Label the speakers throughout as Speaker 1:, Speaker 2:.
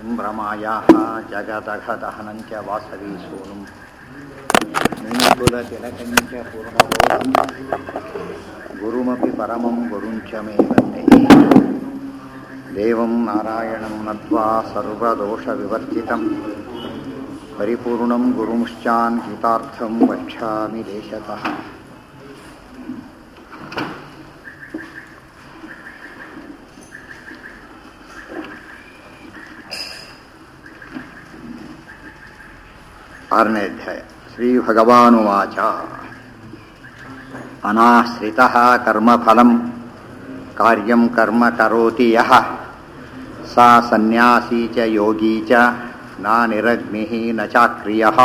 Speaker 1: सम्भ्रमायाः जगदघदहनं च वासवी सूनुं निकुलतिलकं च पूर्णबोधं गुरुमपि परमं गुरुं च मे वन्दे देवं नारायणं नत्वा सर्वदोषविवर्जितं परिपूर्णं गुरुंश्चान् गीतार्थं वक्ष्यामि देशतः ಆರನೇ ಅಧ್ಯಾಯ ಶ್ರೀ ಭಗವಾನುವಾಚ ಅನಾಶ್ರಿತಃ ಕರ್ಮಫಲಂ ಕಾರ್ಯಂ ಕರ್ಮ ಕರೋತಿ ಯಃ ಸಾ ಸನ್ಯಾಸಿ ಚ ಯೋಗಿ ಚ ನ ನಿರಗ್ನಿ ನ ಚಾಕ್ರಿಯಃ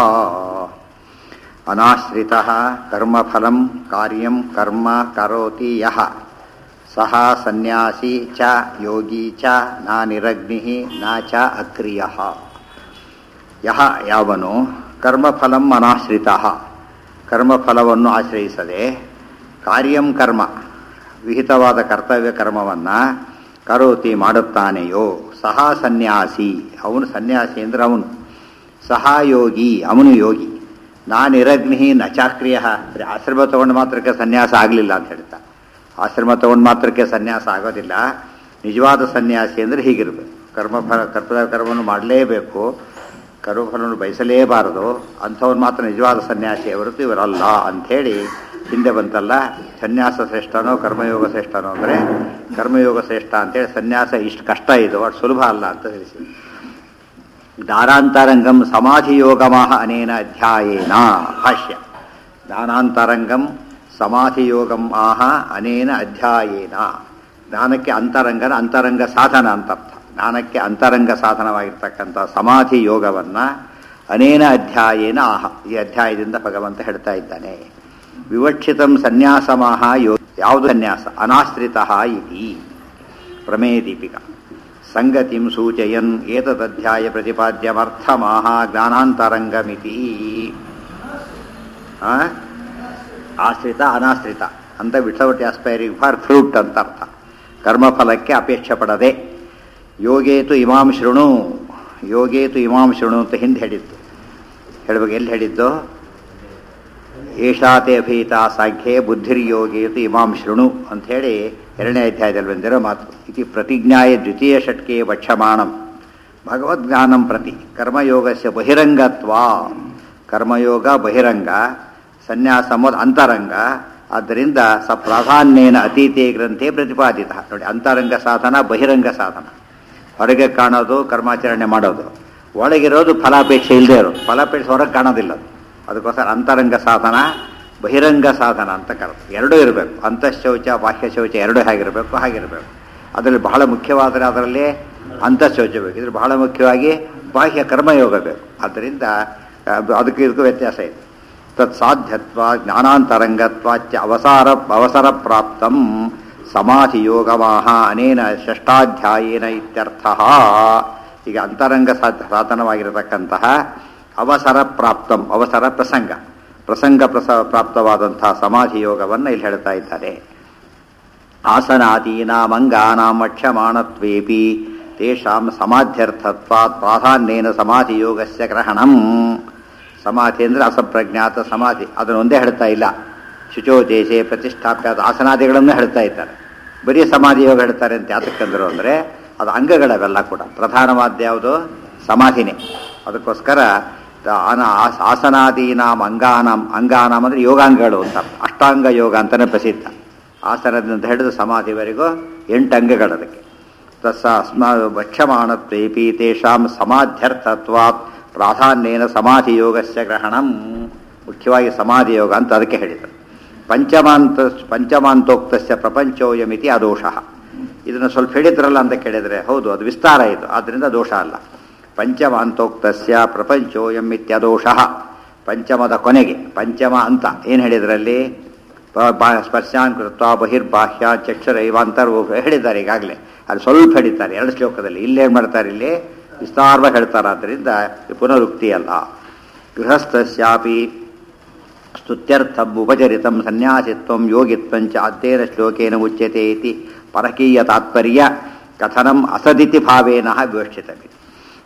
Speaker 1: ಅನಾಶ್ರಿತಃ ಕರ್ಮಫಲಂ ಕಾರ್ಯಂ ಕರ್ಮ ಕರೋತಿ ಯಃ ಸಹ ಸನ್ಯಾಸಿ ಚ ಯೋಗಿ ಚ ನ ನಿರಗ್ನಿ ನ ಚ ಅಕ್ರಿಯಃ ಯಹ ಯಾವನು ಕರ್ಮಫಲಂ ಅನಾಶ್ರಿತ ಕರ್ಮಫಲವನ್ನು ಆಶ್ರಯಿಸದೆ ಕಾರ್ಯಂ ಕರ್ಮ ವಿಹಿತವಾದ ಕರ್ತವ್ಯ ಕರ್ಮವನ್ನು ಕರೋತಿ ಮಾಡುತ್ತಾನೆಯೋ ಸಹ ಸನ್ಯಾಸಿ ಅವನು ಸನ್ಯಾಸಿ ಅಂದರೆ ಅವನು ಸಹ ಯೋಗಿ ಅವನು ಯೋಗಿ ನಾನಿರಗ್ನಿ ನಚಾಕ್ರಿಯ ಆಶ್ರಮ ತಗೊಂಡು ಮಾತ್ರಕ್ಕೆ ಸನ್ಯಾಸ ಆಗಲಿಲ್ಲ ಅಂತ ಹೇಳ್ತಾ ಆಶ್ರಮ ತಗೊಂಡು ಮಾತ್ರಕ್ಕೆ ಸನ್ಯಾಸ ಆಗೋದಿಲ್ಲ ನಿಜವಾದ ಸನ್ಯಾಸಿ ಅಂದರೆ ಹೀಗಿರಬೇಕು ಕರ್ಮಫಲ ಕರ್ತವ್ಯ ಕರ್ಮವನ್ನು ಮಾಡಲೇಬೇಕು ಕರ್ಮಫಲವನ್ನು ಬಯಸಲೇಬಾರದು ಅಂಥವ್ರು ಮಾತ್ರ ನಿಜವಾದ ಸನ್ಯಾಸಿ ಹೊರತು ಇವರಲ್ಲ ಅಂಥೇಳಿ ಹಿಂದೆ ಬಂತಲ್ಲ ಸನ್ಯಾಸ ಶ್ರೇಷ್ಠನೋ ಕರ್ಮಯೋಗ ಶ್ರೇಷ್ಠನೋ ಅಂದರೆ ಕರ್ಮಯೋಗ ಶ್ರೇಷ್ಠ ಅಂತೇಳಿ ಸನ್ಯಾಸ ಇಷ್ಟು ಕಷ್ಟ ಇದು ಅಷ್ಟು ಸುಲಭ ಅಲ್ಲ ಅಂತ ತಿಳಿಸಿ ದಾನಾಂತರಂಗಂ ಸಮಾಧಿಯೋಗಮಃ ಅನೇನ ಅಧ್ಯಾಯೇನ ಭಾಷ್ಯ ದಾನಾಂತರಂಗಂ ಸಮಾಧಿಯೋಗಂ ಆಹ ಅನೇನ ಅಧ್ಯಾಯೇನ ಜ್ಞಾನಕ್ಕೆ ಅಂತರಂಗನ ಅಂತರಂಗ ಸಾಧನ ಅಂತರ್ಥ ಜ್ಞಾನಕ್ಕೆ ಅಂತರಂಗ ಸಾಧನವಾಗಿರ್ತಕ್ಕಂಥ ಸಮಾಧಿ ಯೋಗವನ್ನು ಅನೇನ ಅಧ್ಯಾಯೇನ ಆಹ ಈ ಅಧ್ಯಾಯದಿಂದ ಭಗವಂತ ಹೇಳ್ತಾ ಇದ್ದಾನೆ ವಿವಕ್ಷಿತಂ ಸನ್ಯಾಸಮಃ ಯೋ ಯಾವುದು ಸನ್ಯಾಸ ಅನಾಶ್ರಿತ ಇತಿ ಪ್ರಮೇಯ ದೀಪಿಕಾ ಸಂಗತಿಂ ಸೂಚಯನ್ ಏತದಧ್ಯಾಯ ಪ್ರತಿಪಾದ್ಯಮರ್ಥಮಾಹ ಜ್ಞಾನಾಂತರಂಗಮಿತಿ ಆಶ್ರಿತ ಅನಾಶ್ರಿತ ಅಂತ ವಿಥೌಟ್ ಆಸ್ಪೈರಿಂಗ್ ಫಾರ್ ಫ್ರೂಟ್ ಅಂತ ಅರ್ಥ ಕರ್ಮಫಲಕ್ಕೆ ಅಪೇಕ್ಷೆ ಪಡದೆ ಯೋಗೇತು ಇಮಾಂ ಶೃಣು ಯೋಗೇತು ಇಮಾಂ ಶೃಣು ಅಂತ ಹಿಂದೆ ಹೇಳಿದ್ದು ಹೇಳ್ಬೇಕು ಎಲ್ಲಿ ಹೇಳಿದ್ದು ಏಷಾತೆ ಅಭೀತ ಸಾಂಖ್ಯೆ ಬುದ್ಧಿರ್ಯೋಗೇತು ಇಮಾಂ ಶೃಣು ಅಂಥೇಳಿ ಎರಡನೇ ಅಧ್ಯಾಯದಲ್ಲಿ ಬಂದಿರೋ ಮಾತು ಇತಿ ಪ್ರತಿಜ್ಞಾಯ ದ್ವಿತೀಯ ಷಟ್ಕೆ ವಕ್ಷಮಾಣಂ ಭಗವದ್ಜ್ಞಾನಂ ಪ್ರತಿ ಕರ್ಮಯೋಗಸ್ಯ ಬಹಿರಂಗತ್ವ ಕರ್ಮಯೋಗ ಬಹಿರಂಗ ಸನ್ಯಾಸ ಮೊದಲು ಅಂತರಂಗ ಆದ್ದರಿಂದ ಸ ಪ್ರಾಧಾನ್ಯೇನ ಅತೀತೆ ಗ್ರಂಥೆ ಪ್ರತಿಪಾದಿತ ನೋಡಿ ಅಂತರಂಗ ಸಾಧನ ಬಹಿರಂಗ ಸಾಧನ ಹೊರಗೆ ಕಾಣೋದು ಕರ್ಮಾಚರಣೆ ಮಾಡೋದು ಒಳಗಿರೋದು ಫಲಾಪೇಕ್ಷೆ ಇಲ್ಲದೆ ಇರೋದು ಫಲಾಪೇಕ್ಷೆ ಹೊರಗೆ ಕಾಣೋದಿಲ್ಲ ಅದು ಅದಕ್ಕೋಸ್ಕರ ಅಂತರಂಗ ಸಾಧನ ಬಹಿರಂಗ ಸಾಧನ ಅಂತ ಕರೆದು ಎರಡೂ ಇರಬೇಕು ಅಂತಃಶೌಚ ಬಾಹ್ಯ ಶೌಚ ಎರಡೂ ಹೇಗಿರಬೇಕು ಹಾಗಿರಬೇಕು ಅದರಲ್ಲಿ ಬಹಳ ಮುಖ್ಯವಾದರೆ ಅದರಲ್ಲಿ ಅಂತಃಶೌಚ ಬೇಕು ಇದ್ರ ಬಹಳ ಮುಖ್ಯವಾಗಿ ಬಾಹ್ಯ ಕರ್ಮಯೋಗ ಬೇಕು ಆದ್ದರಿಂದ ಅದಕ್ಕೆ ಇದಕ್ಕೂ ವ್ಯತ್ಯಾಸ ಇದೆ ತತ್ ಸಾಧ್ಯತ್ವ ಜ್ಞಾನಾಂತರಂಗತ್ವಾಚ ಅವಸಾರ ಅವಸರ ಪ್ರಾಪ್ತಂ ಸಮಾಧಿ ಯೋಗಮಾಹ ಅನೇನ ಷಷ್ಟಾಧ್ಯಾಯೇನ ಇತ್ಯರ್ಥ ಈಗ ಅಂತರಂಗ ಸಾಧನವಾಗಿರತಕ್ಕಂತಹ ಅವಸರ ಪ್ರಾಪ್ತಂ ಅವಸರ ಪ್ರಸಂಗ ಪ್ರಸಂಗ ಪ್ರಸ ಪ್ರಾಪ್ತವಾದಂತಹ ಸಮಾಧಿ ಯೋಗವನ್ನು ಇಲ್ಲಿ ಹೇಳ್ತಾ ಇದ್ದಾರೆ ಆಸನಾದೀನಾಂ ಅಂಗಾನಾಂ ಅಕ್ಷಮಾಣತ್ವೇಪಿ ತೇಷಾಂ ಸಮಾಧ್ಯರ್ಥತ್ವಾತ್ ಪ್ರಾಧಾನ್ಯೇನ ಸಮಾಧಿ ಯೋಗಸ್ಯ ಗ್ರಹಣಂ ಸಮಾಧಿ ಅಂದರೆ ಅಸಂಪ್ರಜ್ಞಾತ ಸಮಾಧಿ ಅದನ್ನು ಒಂದೇ ಹೇಳ್ತಾ ಇಲ್ಲ ಶುಚೋ ದೇಶೆ ಪ್ರತಿಷ್ಠಾಪ್ಯ ಆಸನಾದಿಗಳನ್ನು ಹೇಳ್ತಾ ಇದ್ದಾರೆ ಬರೀ ಸಮಾಧಿ ಯೋಗ ಹೇಳ್ತಾರೆ ಅಂತ ಯಾತಕ್ಕಂದ್ರು ಅಂದರೆ ಅದು ಅಂಗಗಳವೆಲ್ಲ ಕೂಡ ಪ್ರಧಾನವಾದ ಯಾವುದು ಸಮಾಧಿನೇ ಅದಕ್ಕೋಸ್ಕರ ಆಸನಾದೀನಾಂ ಅಂಗಾನಾಂ ಅಂಗಾನಾಂ ಅಂದರೆ ಯೋಗಾಂಗಗಳು ಅಂತ ಅಷ್ಟಾಂಗ ಯೋಗ ಅಂತಲೇ ಪ್ರಸಿದ್ಧ ಆಸನದಿಂದ ಹಿಡಿದು ಸಮಾಧಿವರೆಗೂ ಎಂಟು ಅಂಗಗಳು ಅದಕ್ಕೆ ತಸ ಅಸ್ಮ ವಕ್ಷಮಾಣತ್ವೇಪಿ ತೇಷಾಂ ಸಮಾಧ್ಯರ್ಥತ್ವಾತ್ ಪ್ರಾಧಾನ್ಯೇನ ಸಮಾಧಿ ಯೋಗಸ್ಯ ಗ್ರಹಣಂ ಮುಖ್ಯವಾಗಿ ಸಮಾಧಿ ಯೋಗ ಅಂತ ಅದಕ್ಕೆ ಹೇಳಿದರು ಪಂಚಮಾಂತ ಪಂಚಮಾಂತೋಕ್ತಸ್ಯ ಪ್ರಪಂಚೋಯಮಿತಿ ಅದೋಷ ಇದನ್ನು ಸ್ವಲ್ಪ ಹೇಳಿದ್ರಲ್ಲ ಅಂತ ಕೇಳಿದರೆ ಹೌದು ಅದು ವಿಸ್ತಾರ ಇದು ಆದ್ದರಿಂದ ದೋಷ ಅಲ್ಲ ಪಂಚಮಾಂತೋಕ್ತಸ್ಯ ಪ್ರಪಂಚೋಯಂ ಇತ್ಯದೋಷ ಪಂಚಮದ ಕೊನೆಗೆ ಪಂಚಮ ಅಂತ ಏನು ಹೇಳಿದ್ರಲ್ಲಿ ಸ್ಪರ್ಶಾನ್ ಕೃತ್ವ ಬಹಿರ್ಬಾಹ್ಯ ಚಕ್ಷುರೈವಾಂತರ್ ಹೇಳಿದ್ದಾರೆ ಈಗಾಗಲೇ ಅದು ಸ್ವಲ್ಪ ಹೇಳಿದ್ದಾರೆ ಎರಡು ಶ್ಲೋಕದಲ್ಲಿ ಇಲ್ಲೇನು ಮಾಡ್ತಾರೆ ಇಲ್ಲಿ ವಿಸ್ತಾರವಾಗಿ ಹೇಳ್ತಾರೆ ಆದ್ದರಿಂದ ಪುನರುಕ್ತಿ ಅಲ್ಲ ಗೃಹಸ್ಥಸ್ಯಾಪಿ ಸ್ತುತ್ಯರ್ಥಂ ಉಪಚರಿತಂ ಸನ್ಯಾಸಿತ್ವಂ ಯೋಗಿತ್ವಂಚ ಅಧ್ಯಯನ ಶ್ಲೋಕೇನ ಉಚ್ಯತೆ ಇತಿ ಪರಕೀಯ ತಾತ್ಪರ್ಯ ಕಥನಂ ಅಸದಿತಿ ಭಾವೇನ ವಿವಕ್ಷಿತವಿ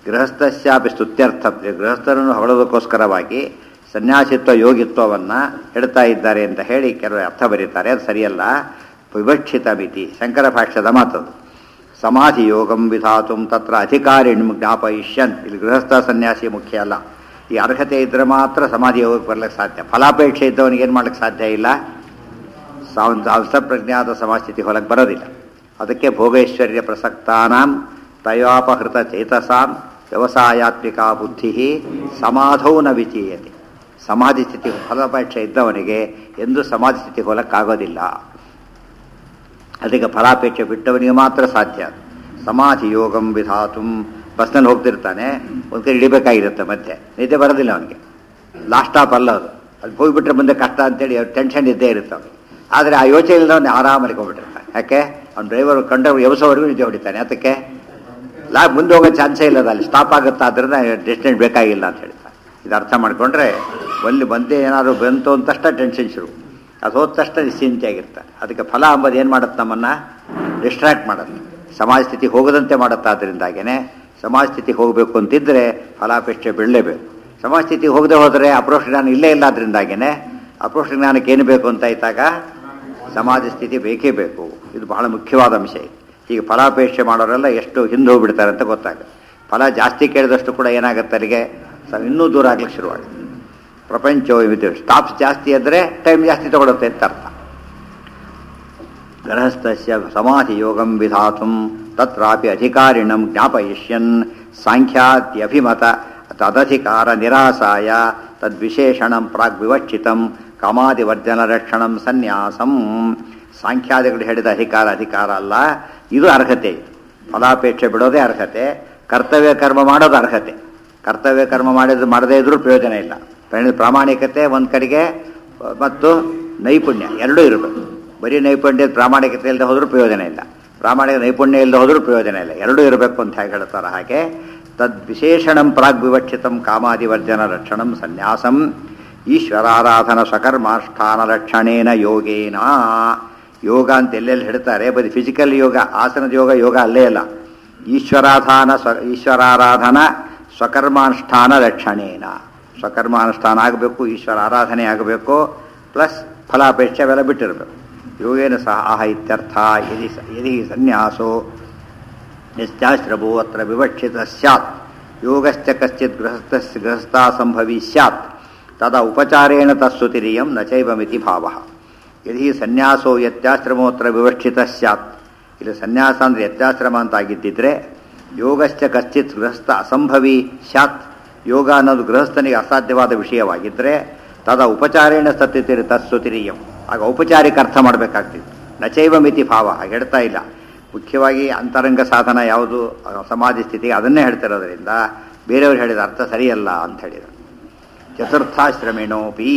Speaker 1: ಗೃಹಸ್ಥಸ್ಯಾಪಿ ಸ್ತುತ್ಯರ್ಥ ಗೃಹಸ್ಥರನ್ನು ಹೊಗಳೋದಕ್ಕೋಸ್ಕರವಾಗಿ ಸನ್ಯಾಸಿತ್ವ ಯೋಗಿತ್ವವನ್ನು ಹೇಳ್ತಾ ಇದ್ದಾರೆ ಅಂತ ಹೇಳಿ ಕೆಲವರು ಅರ್ಥ ಬರೀತಾರೆ ಅದು ಸರಿಯಲ್ಲ ವಿವಕ್ಷಿತ ಮಿತಿ ಶಂಕರ ಭಾಷ್ಯದ ಮಾತದು ಸಮಾಧಿ ಯೋಗಂ ವಿಧಾತು ತತ್ರ ಅಧಿಕಾರಿಣ್ ಜ್ಞಾಪಯಿಷ್ಯನ್ ಇಲ್ಲಿ ಗೃಹಸ್ಥ ಸನ್ಯಾಸಿ ಮುಖ್ಯ ಅಲ್ಲ ಈ ಅರ್ಹತೆ ಇದ್ದರೆ ಮಾತ್ರ ಸಮಾಧಿ ಯೋಗಕ್ಕೆ ಬರ್ಲಿಕ್ಕೆ ಸಾಧ್ಯ ಫಲಾಪೇಕ್ಷೆ ಇದ್ದವನಿಗೆ ಏನು ಮಾಡ್ಲಿಕ್ಕೆ ಸಾಧ್ಯ ಇಲ್ಲ ಅವಸಪ್ರಜ್ಞಾತ ಸಮಾಸ್ಥಿತಿ ಹೊಲಕ್ಕೆ ಬರೋದಿಲ್ಲ ಅದಕ್ಕೆ ಭೋಗೈಶ್ವರ್ಯ ಪ್ರಸಕ್ತಾನಾಂ ತಯೋಪಹೃತ ಚೇತಸಾಂ ವ್ಯವಸಾಯಾತ್ಮಿಕ ಬುದ್ಧಿ ಸಮಾಧೌ ನ ವಿಚೀಯತೆ ಸಮಾಧಿ ಸ್ಥಿತಿ ಫಲಾಪೇಕ್ಷೆ ಇದ್ದವನಿಗೆ ಎಂದು ಸಮಾಧಿ ಸ್ಥಿತಿ ಹೊಲಕ್ಕಾಗೋದಿಲ್ಲ ಅದಕ್ಕೆ ಫಲಾಪೇಕ್ಷೆ ಬಿಟ್ಟವನಿಗೆ ಮಾತ್ರ ಸಾಧ್ಯ ಸಮಾಧಿ ಯೋಗಂ ವಿಧಾತು ಬಸ್ನಲ್ಲಿ ಹೋಗ್ತಿರ್ತಾನೆ ಒಂದು ಕೈ ಹಿಡಿಬೇಕಾಗಿರುತ್ತೆ ಮತ್ತೆ ನಿದ್ದೆ ಬರೋದಿಲ್ಲ ಅವನಿಗೆ ಲಾಸ್ಟ್ ಸ್ಟಾಪ್ ಅಲ್ಲ ಅದು ಅಲ್ಲಿ ಹೋಗ್ಬಿಟ್ರೆ ಮುಂದೆ ಕಷ್ಟ ಅಂತೇಳಿ ಟೆನ್ಷನ್ ಇದ್ದೇ ಇರುತ್ತೆ ಅವನಿಗೆ ಆದರೆ ಆ ಯೋಚನೆ ಇಲ್ಲದ ಅವನು ಆರಾಮಾಗಿ ಹೋಗ್ಬಿಟ್ಟಿರ್ತಾನೆ ಯಾಕೆ ಅವ್ನು ಡ್ರೈವರ್ ಕಂಡಕ್ಟರ್ ಎವಸೋವರೆಗೂ ನಿದ್ದೆ ಹೊಡಿತಾನೆ ಅದಕ್ಕೆ ಲಾ ಮುಂದೆ ಹೋಗೋ ಚಾನ್ಸೇ ಇಲ್ಲದ ಅಲ್ಲಿ ಸ್ಟಾಪ್ ಆಗುತ್ತಾ ಅದರಿಂದ ಡೆಸ್ಟಿನೇಟ್ ಬೇಕಾಗಿಲ್ಲ ಅಂತ ಹೇಳ್ತಾರೆ ಇದು ಅರ್ಥ ಮಾಡಿಕೊಂಡ್ರೆ ಅಲ್ಲಿ ಬಂದೇ ಏನಾದರೂ ಬಂತು ಅಂತ ತಕ್ಷಣ ಟೆನ್ಷನ್ ಶುರು ಅದು ಹೋದ ತಕ್ಷಣ ನಿಶ್ಚಿಂತೆಯಾಗಿರ್ತಾರೆ ಅದಕ್ಕೆ ಫಲ ಅಂಬದು ಏನು ಮಾಡುತ್ತೆ ನಮ್ಮನ್ನು ಡಿಸ್ಟ್ರಾಕ್ಟ್ ಮಾಡುತ್ತೆ ಸಮಾಜ ಸ್ಥಿತಿ ಹೋಗದಂತೆ ಮಾಡುತ್ತೆ ಅದರಿಂದಾಗೇ ಸಮಾಜ ಸ್ಥಿತಿ ಹೋಗಬೇಕು ಅಂತಿದ್ದರೆ ಫಲಾಪೇಕ್ಷೆ ಬೀಳಲೇಬೇಕು ಸಮಾಜ ಸ್ಥಿತಿ ಹೋಗದೆ ಹೋದರೆ ಅಪ್ರೋಷ ಜ್ಞಾನ ಇಲ್ಲೇ ಇಲ್ಲ ಅದರಿಂದಾಗೇ ಅಪ್ರೋಷ ಜ್ಞಾನಕ್ಕೆ ಏನು ಬೇಕು ಅಂತ ಇದ್ದಾಗ ಸಮಾಜ ಸ್ಥಿತಿ ಬೇಕೇ ಬೇಕು ಇದು ಬಹಳ ಮುಖ್ಯವಾದ ಅಂಶ ಇದು ಈಗ ಫಲಾಪೇಕ್ಷೆ ಮಾಡೋರೆಲ್ಲ ಎಷ್ಟು ಹಿಂದೆ ಹೋಗ್ಬಿಡ್ತಾರೆ ಅಂತ ಗೊತ್ತಾಗುತ್ತೆ ಫಲ ಜಾಸ್ತಿ ಕೇಳಿದಷ್ಟು ಕೂಡ ಏನಾಗುತ್ತೆ ಅಲ್ಲಿಗೆ ಸ- ಇನ್ನೂ ದೂರ ಆಗ್ಲಿಕ್ಕೆ ಶುರುವಾಗುತ್ತೆ ಪ್ರಪಂಚ ಸ್ಟಾಪ್ಸ್ ಜಾಸ್ತಿ ಆದರೆ ಟೈಮ್ ಜಾಸ್ತಿ ತಗೊಳುತ್ತೆ ಅಂತ ಅರ್ಥ ಗೃಹಸ್ಥಸ್ಯ ಸಮಾಧಿ ಯೋಗಂ ವಿಧಾತು ತತ್ರಾಪಿ ಅಧಿಕಾರಿಣಂ ಜ್ಞಾಪಯಿಷ್ಯನ್ ಸಾಂಖ್ಯಾದ್ಯಭಿಮತ ತದಧಿಕಾರ ನಿರಾಸಾಯ ತದ್ವಿಶೇಷಣಂ ಪ್ರಾಗ್ ವಿವಕ್ಷಿತಂ ಕಾಮಾದಿವರ್ಜನ ರಕ್ಷಣಂ ಸನ್ಯಾಸಂ ಸಾಂಖ್ಯಾದಿಗಳು ಹೇಳಿದ ಅಧಿಕಾರ ಅಧಿಕಾರ ಅಲ್ಲ ಇದು ಅರ್ಹತೆ ಇದು ಫಲಾಪೇಕ್ಷೆ ಬಿಡೋದೇ ಅರ್ಹತೆ ಕರ್ತವ್ಯ ಕರ್ಮ ಮಾಡೋದು ಅರ್ಹತೆ ಕರ್ತವ್ಯ ಕರ್ಮ ಮಾಡಿದ್ರು ಮಾಡದೇ ಇದ್ರೂ ಪ್ರಯೋಜನ ಇಲ್ಲ ಪ್ರ- ಪ್ರಾಮಾಣಿಕತೆ ಒಂದು ಕಡೆಗೆ ಮತ್ತು ನೈಪುಣ್ಯ ಎರಡೂ ಇರಬೇಕು ಬರೀ ನೈಪುಣ್ಯ ಪ್ರಾಮಾಣಿಕತೆ ಇಲ್ಲದೆ ಹೋದ್ರೂ ಪ್ರಯೋಜನ ಇಲ್ಲ ಪ್ರಾಮಾಣಿಕ ನೈಪುಣ್ಯ ಇಲ್ಲದೆ ಹೋದ್ರೂ ಪ್ರಯೋಜನ ಇಲ್ಲ ಎರಡೂ ಇರಬೇಕು ಅಂತ ಹೇಗೆ ಹೇಳ್ತಾರೆ ಹಾಗೆ ತದ್ ವಿಶೇಷಣಂ ಪ್ರಾಗ್ ವಿವಕ್ಷಿತಂ ಕಾಮಾದಿವರ್ಜನ ರಕ್ಷಣಂ ಸನ್ಯಾಸಂ ಈಶ್ವರಾರಾಧನ ಸ್ವಕರ್ಮಾಷ್ಠಾನ ರಕ್ಷಣೇನ ಯೋಗೇನ ಯೋಗ ಅಂತ ಎಲ್ಲೆಲ್ಲಿ ಹೇಳ್ತಾರೆ ಬರೀ ಫಿಸಿಕಲ್ ಯೋಗ ಆಸನದ ಯೋಗ ಯೋಗ ಅಲ್ಲೇ ಅಲ್ಲ ಈಶ್ವರಾಧಾನ ಸ್ವ ಈಶ್ವರಾರಾಧನ ಸ್ವಕರ್ಮಾನುಷ್ಠಾನ ರಕ್ಷಣೇನ ಸ್ವಕರ್ಮಾನುಷ್ಠಾನ ಆಗಬೇಕು ಈಶ್ವರ ಆರಾಧನೆ ಆಗಬೇಕು ಪ್ಲಸ್ ಫಲಾಪೇಕ್ಷೆ ಅವೆಲ್ಲ ಬಿಟ್ಟಿರಬೇಕು ಯೋಗೇನ ಸಹ ಆಹ ಇತ್ಯರ್ಥ ಯದಿ ಸ- ಯದಿ ಸನ್ಯಾಸೋ ನಿತ್ಯಾಶ್ರಭೋ ಅತ್ರ ವಿವಕ್ಷಿತ ಸ್ಯಾತ್ ಯೋಗಶ್ಚ ಕಶ್ಚಿತ್ ಗೃಹಸ್ಥ ಗೃಹಸ್ಥ ಸಂಭವಿ ಸ್ಯಾತ್ ತದ ಉಪಚಾರೇಣ ತತ್ಸುತಿರಿಯಂ ನ ಚೈವಮಿತಿ ಭಾವ ಯದಿ ಸನ್ಯಾಸೋ ಯತ್ಯಾಶ್ರಮೋತ್ರ ವಿವಕ್ಷಿತ ಸ್ಯಾತ್ ಇಲ್ಲಿ ಸನ್ಯಾಸ ಅಂದರೆ ಯತ್ಯಾಶ್ರಮ ಅಂತ ಆಗಿದ್ದಿದ್ರೆ ಯೋಗಶ್ಚ ಕಶ್ಚಿತ್ ಗೃಹಸ್ಥ ಅಸಂಭವಿ ಸ್ಯಾತ್ ಯೋಗ ಅನ್ನೋದು ಗೃಹಸ್ಥನಿಗೆ ಅಸಾಧ್ಯವಾದ ವಿಷಯವಾಗಿದ್ದರೆ ತದ ಉಪಚಾರೇಣ ಸತ್ಯತಿರಿ ತತ್ಸುತಿರಿಯಂ ಆಗ ಔಪಚಾರಿಕ ಅರ್ಥ ಮಾಡಬೇಕಾಗ್ತಿತ್ತು ನಚೈವ ಮಿತಿ ಭಾವ ಹಾಗೆ ಹೇಳ್ತಾ ಇಲ್ಲ ಮುಖ್ಯವಾಗಿ ಅಂತರಂಗ ಸಾಧನ ಯಾವುದು ಆ ಸಮಾಧಿ ಸ್ಥಿತಿ ಅದನ್ನೇ ಹೇಳ್ತಿರೋದ್ರಿಂದ ಬೇರೆಯವರು ಹೇಳಿದ ಅರ್ಥ ಸರಿಯಲ್ಲ ಅಂತ ಹೇಳಿದರು ಚತುರ್ಥಾಶ್ರಮಿಣೋಪಿ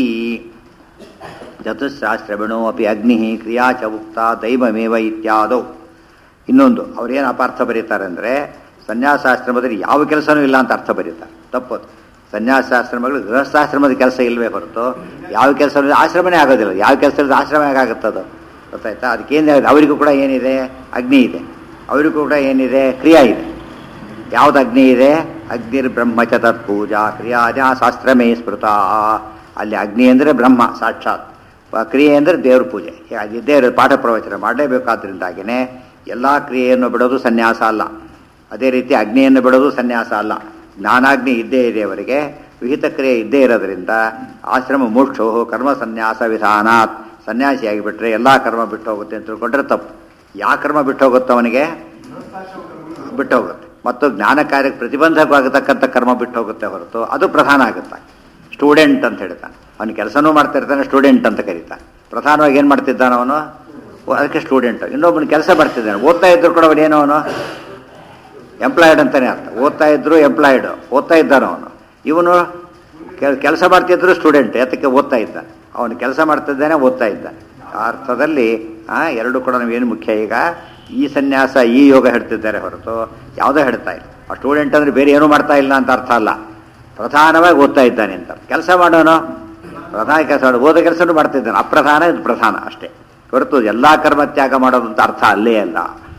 Speaker 1: ಚತುಸ್ರಾಶ್ರಮಿಣೋ ಅಪಿ ಅಗ್ನಿ ಕ್ರಿಯಾ ಚ ಉಕ್ತ ದೈವಮೇವ ಇತ್ಯಾದೌ ಇನ್ನೊಂದು ಅವ್ರೇನು ಅಪಾರ್ಥ ಬರೀತಾರೆ ಅಂದರೆ ಸನ್ಯಾಸಾಶ್ರಮದಲ್ಲಿ ಯಾವ ಕೆಲಸನೂ ಇಲ್ಲ ಅಂತ ಅರ್ಥ ಬರೀತಾರೆ ತಪ್ಪದು ಸನ್ಯಾಸಾಶ್ರಮಗಳು ಗೃಹಸ್ಥಾಶ್ರಮದ ಕೆಲಸ ಇಲ್ಲವೇ ಹೊರತು ಯಾವ ಕೆಲಸ ಆಶ್ರಮನೇ ಆಗೋದಿಲ್ಲ ಯಾವ ಕೆಲಸ ಇಲ್ಲದೆ ಆಶ್ರಮ ಹೇಗಾಗುತ್ತದು ಗೊತ್ತಾಯ್ತಾ ಅದಕ್ಕೇನು ಅವರಿಗೂ ಕೂಡ ಏನಿದೆ ಅಗ್ನಿ ಇದೆ ಅವರಿಗೂ ಕೂಡ ಏನಿದೆ ಕ್ರಿಯಾ ಇದೆ ಯಾವ್ದು ಅಗ್ನಿ ಇದೆ ಅಗ್ನಿರ್ ಬ್ರಹ್ಮ ಚ ತತ್ ಪೂಜಾ ಕ್ರಿಯಾಜ ಶಾಸ್ತ್ರಮೇ ಸ್ಮೃತ ಅಲ್ಲಿ ಅಗ್ನಿ ಅಂದರೆ ಬ್ರಹ್ಮ ಸಾಕ್ಷಾತ್ ಪ- ಕ್ರಿಯೆ ಅಂದರೆ ದೇವ್ರ ಪೂಜೆ ಹೀಗಾಗಿ ದೇವ್ರ ಪಾಠ ಪ್ರವಚನ ಮಾಡಲೇಬೇಕಾದ್ರಿಂದಾಗಿನೇ ಎಲ್ಲ ಕ್ರಿಯೆಯನ್ನು ಬಿಡೋದು ಸನ್ಯಾಸ ಅಲ್ಲ ಅದೇ ರೀತಿ ಅಗ್ನಿಯನ್ನು ಬಿಡೋದು ಸನ್ಯಾಸ ಅಲ್ಲ ಜ್ಞಾನಾಗ್ನಿ ಇದ್ದೇ ಇದೆ ಅವರಿಗೆ ವಿಹಿತ ಕ್ರಿಯೆ ಇದ್ದೇ ಇರೋದ್ರಿಂದ ಆಶ್ರಮ ಮೋಕ್ಷೋ ಕರ್ಮ ಸನ್ಯಾಸ ವಿಧಾನಾತ್ ಸನ್ಯಾಸಿಯಾಗಿ ಬಿಟ್ಟರೆ ಎಲ್ಲ ಕರ್ಮ ಬಿಟ್ಟು ಹೋಗುತ್ತೆ ಅಂತ ತಿಳ್ಕೊಂಡ್ರೆ ತಪ್ಪು ಯಾವ ಕರ್ಮ ಬಿಟ್ಟು ಹೋಗುತ್ತೆ ಅವನಿಗೆ ಬಿಟ್ಟು ಹೋಗುತ್ತೆ ಮತ್ತು ಜ್ಞಾನ ಕಾರ್ಯಕ್ಕೆ ಪ್ರತಿಬಂಧಕವಾಗತಕ್ಕಂಥ ಕರ್ಮ ಬಿಟ್ಟು ಹೋಗುತ್ತೆ ಹೊರತು ಅದು ಪ್ರಧಾನ ಆಗುತ್ತೆ ಸ್ಟೂಡೆಂಟ್ ಅಂತ ಹೇಳ್ತಾನೆ ಅವನು ಕೆಲಸನೂ ಮಾಡ್ತಿರ್ತಾನೆ ಸ್ಟೂಡೆಂಟ್ ಅಂತ ಕರೀತಾನೆ ಪ್ರಧಾನವಾಗಿ ಏನು ಮಾಡ್ತಿದ್ದಾನೆ ಅವನು ಓ, ಅದಕ್ಕೆ ಸ್ಟೂಡೆಂಟ್ ಇನ್ನೊಬ್ಬನು ಕೆಲಸ ಮಾಡ್ತಿದ್ದಾನೆ ಓದ್ತಾ ಇದ್ರು ಕೂಡ ಅವನೇನೋ ಅವನು ಎಂಪ್ಲಾಯ್ಡ್ ಅಂತಾನೆ ಅರ್ಥ ಓದ್ತಾ ಇದ್ರು ಎಂಪ್ಲಾಯ್ಡ್ ಓದ್ತಾ ಇದ್ದಾನೆ ಅವನು ಇವನು ಕೆಲಸ ಮಾಡ್ತಿದ್ರು ಸ್ಟೂಡೆಂಟ್ ಯಾತಕ್ಕೆ ಓದ್ತಾ ಇದ್ದಾನೆ ಅವನು ಕೆಲಸ ಮಾಡ್ತಿದ್ದಾನೆ ಓದ್ತಾ ಇದ್ದಾನೆ ಆ ಅರ್ಥದಲ್ಲಿ ಆ, ಎರಡು ಕೂಡ ನಾವೇನು ಮುಖ್ಯ ಈಗ ಈ ಸನ್ಯಾಸ ಈ ಯೋಗ ಹೇಳ್ತಿದ್ದಾರೆ ಹೊರತು ಯಾವುದೋ ಹೇಳ್ತಾ ಇಲ್ಲ ಆ ಸ್ಟೂಡೆಂಟ್ ಅಂದರೆ ಬೇರೆ ಏನೂ ಮಾಡ್ತಾ ಇಲ್ಲ ಅಂತ ಅರ್ಥ ಅಲ್ಲ ಪ್ರಧಾನವಾಗಿ ಓದ್ತಾ ಇದ್ದಾನೆ ಅಂತ ಕೆಲಸ ಮಾಡೋನು ಪ್ರಧಾನ ಕೆಲಸ ಮಾಡು ಓದೋ ಕೆಲಸನೂ ಮಾಡ್ತಿದ್ದಾನೆ ಅಪ್ರಧಾನ ಇದು ಪ್ರಧಾನ ಅಷ್ಟೇ ಹೊರತು ಎಲ್ಲ ಕರ್ಮ ತ್ಯಾಗ ಮಾಡೋದು ಅಂತ ಅರ್ಥ ಅಲ್ಲೇ ಅಲ್ಲ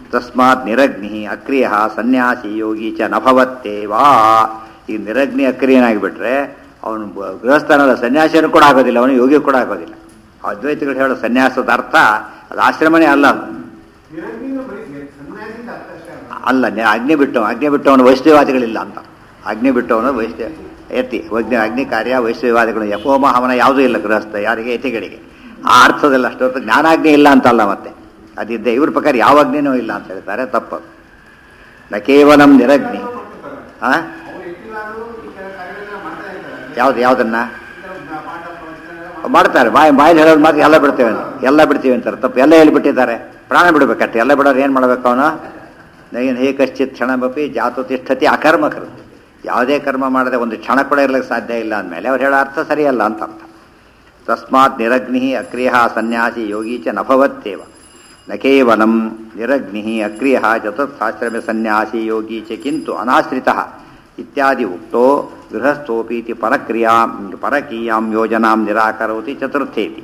Speaker 1: ತಸ್ಮಾತ್ ನಿರಗ್ನಿ ಅಕ್ರಿಯ ಸನ್ಯಾಸಿ ಯೋಗಿ ಚ ನಭವತ್ತೇವಾ ಈ ನಿರಗ್ನಿ ಅಕ್ರಿಯನಾಗಿಬಿಟ್ರೆ ಅವನು ಬ- ಗೃಹಸ್ಥನಲ್ಲ ಸನ್ಯಾಸಿನೂ ಕೂಡ ಆಗೋದಿಲ್ಲ ಅವನು ಯೋಗಿ ಕೂಡ ಆಗೋದಿಲ್ಲ ಅದ್ವೈತಗಳು ಹೇಳೋ ಸನ್ಯಾಸದ ಅರ್ಥ ಅದು ಆಶ್ರಮನೇ ಅಲ್ಲ ಅದು.
Speaker 2: ನಿರಂಜನ ಬರೀ ಸನ್ಯಾಸಿಂದ ಅರ್ಥ ಅಷ್ಟೇ ಅಲ್ಲ.
Speaker 1: ಅಲ್ಲ ನೆ- ಅಗ್ನಿ ಬಿಟ್ಟು ಅಗ್ನಿ ಬಿಟ್ಟವನು ವೈಷ್ಣವಾದಿಗಳಿಲ್ಲ ಅಂತ ಅಗ್ನಿ ಬಿಟ್ಟವನು ವೈಷ್ಣವ ಎತ್ತಿ ಅಗ್ನಿ ಅಗ್ನಿ ಕಾರ್ಯ ವೈಷ್ಣವಾದಿಗಳು ಯಪೋಮ ಹವನ ಯಾವುದೂ ಇಲ್ಲ ಗೃಹಸ್ಥ ಯಾರಿಗೆ ಯತಿಗಳಿಗೆ ಆ ಅರ್ಥದಲ್ಲಿ ಅಷ್ಟೊತ್ತು ಜ್ಞಾನಾಗ್ನಿ ಇಲ್ಲ ಅಂತಲ್ಲ ಮತ್ತೆ ಅದಿದ್ದೆ ಇವ್ರ ಪ್ರಕಾರ ಯಾವ ಅಗ್ನಿನೂ ಇಲ್ಲ ಅಂತ ಹೇಳ್ತಾರೆ ತಪ್ಪು ನ ಕೇವಲಂ ನಿರಗ್ನಿ ಆ
Speaker 2: ಅವ್ರು ಎತ್ತಿಲಾದ್ರು ಈ ಕೆಲ ಕಾರ್ಯಗಳನ್ನ ಮಾಡ್ತಾ ಇರ್ತಾರೆ
Speaker 1: ಯಾವ್ದು ಯಾವುದನ್ನ
Speaker 2: ಇಂಥ ಪಾಠ ಪ್ರವಚನ ಎಲ್ಲ
Speaker 1: ಮಾಡ್ತಾರೆ ಬಾಯಿ ಬಾಯಲ್ಲಿ ಹೇಳೋದು ಮಾತ್ರ ಎಲ್ಲ ಬಿಡ್ತೇವೆ ಅಂತ. ಎಲ್ಲ ಬಿಡ್ತೀವಿ ಅಂತಾರೆ ತಪ್ಪು ಎಲ್ಲ ಹೇಳ್ಬಿಟ್ಟಿದ್ದಾರೆ ಪ್ರಾಣ ಬಿಡ್ಬೇಕಷ್ಟೆ ಎಲ್ಲ ಬಿಡೋರು ಏನು ಮಾಡ್ಬೇಕು ಅವನು ನೈನ್ ಹೇ ಕಶ್ಚಿತ್ ಕ್ಷಣಮಪಿ ಜಾತು ತಿಷ್ಠತಿ ಅಕರ್ಮ ಕೃತ ಯಾವುದೇ ಕರ್ಮ ಮಾಡದೆ ಒಂದು ಕ್ಷಣ ಕೂಡ ಇರ್ಲಿಕ್ಕೆ ಸಾಧ್ಯ ಇಲ್ಲ ಅಂದಮೇಲೆ ಅವ್ರು ಹೇಳೋ ಅರ್ಥ ಸರಿಯಲ್ಲ ಅಂತ ಅರ್ಥ ತಸ್ಮಾತ್ ನಿರಗ್ನಿ ಅಕ್ರಿಯ ಸನ್ಯಾಸಿ ಯೋಗಿ ಚ ನಭವತ್ತೇವ ನ ಕೇವಲಂ ನಿರಗ್ನಿ ಅಕ್ರಿಯ ಚತುರ್ಥಾಶ್ರಮ ಸನ್ಯಾಸಿ ಯೋಗಿ ಚ ಕಿಂತು ಅನಾಶ್ರಿತ ಇತ್ಯಾದಿ ಉಕ್ತೋ ಗೃಹಸ್ಥೋಪೀತಿ ಪರಕ್ರಿಯಾ ಪರಕೀಯಾಂ ಯೋಜನಾಂ ನಿರಾಕರೋತಿ ಚತುರ್ಥೇತಿ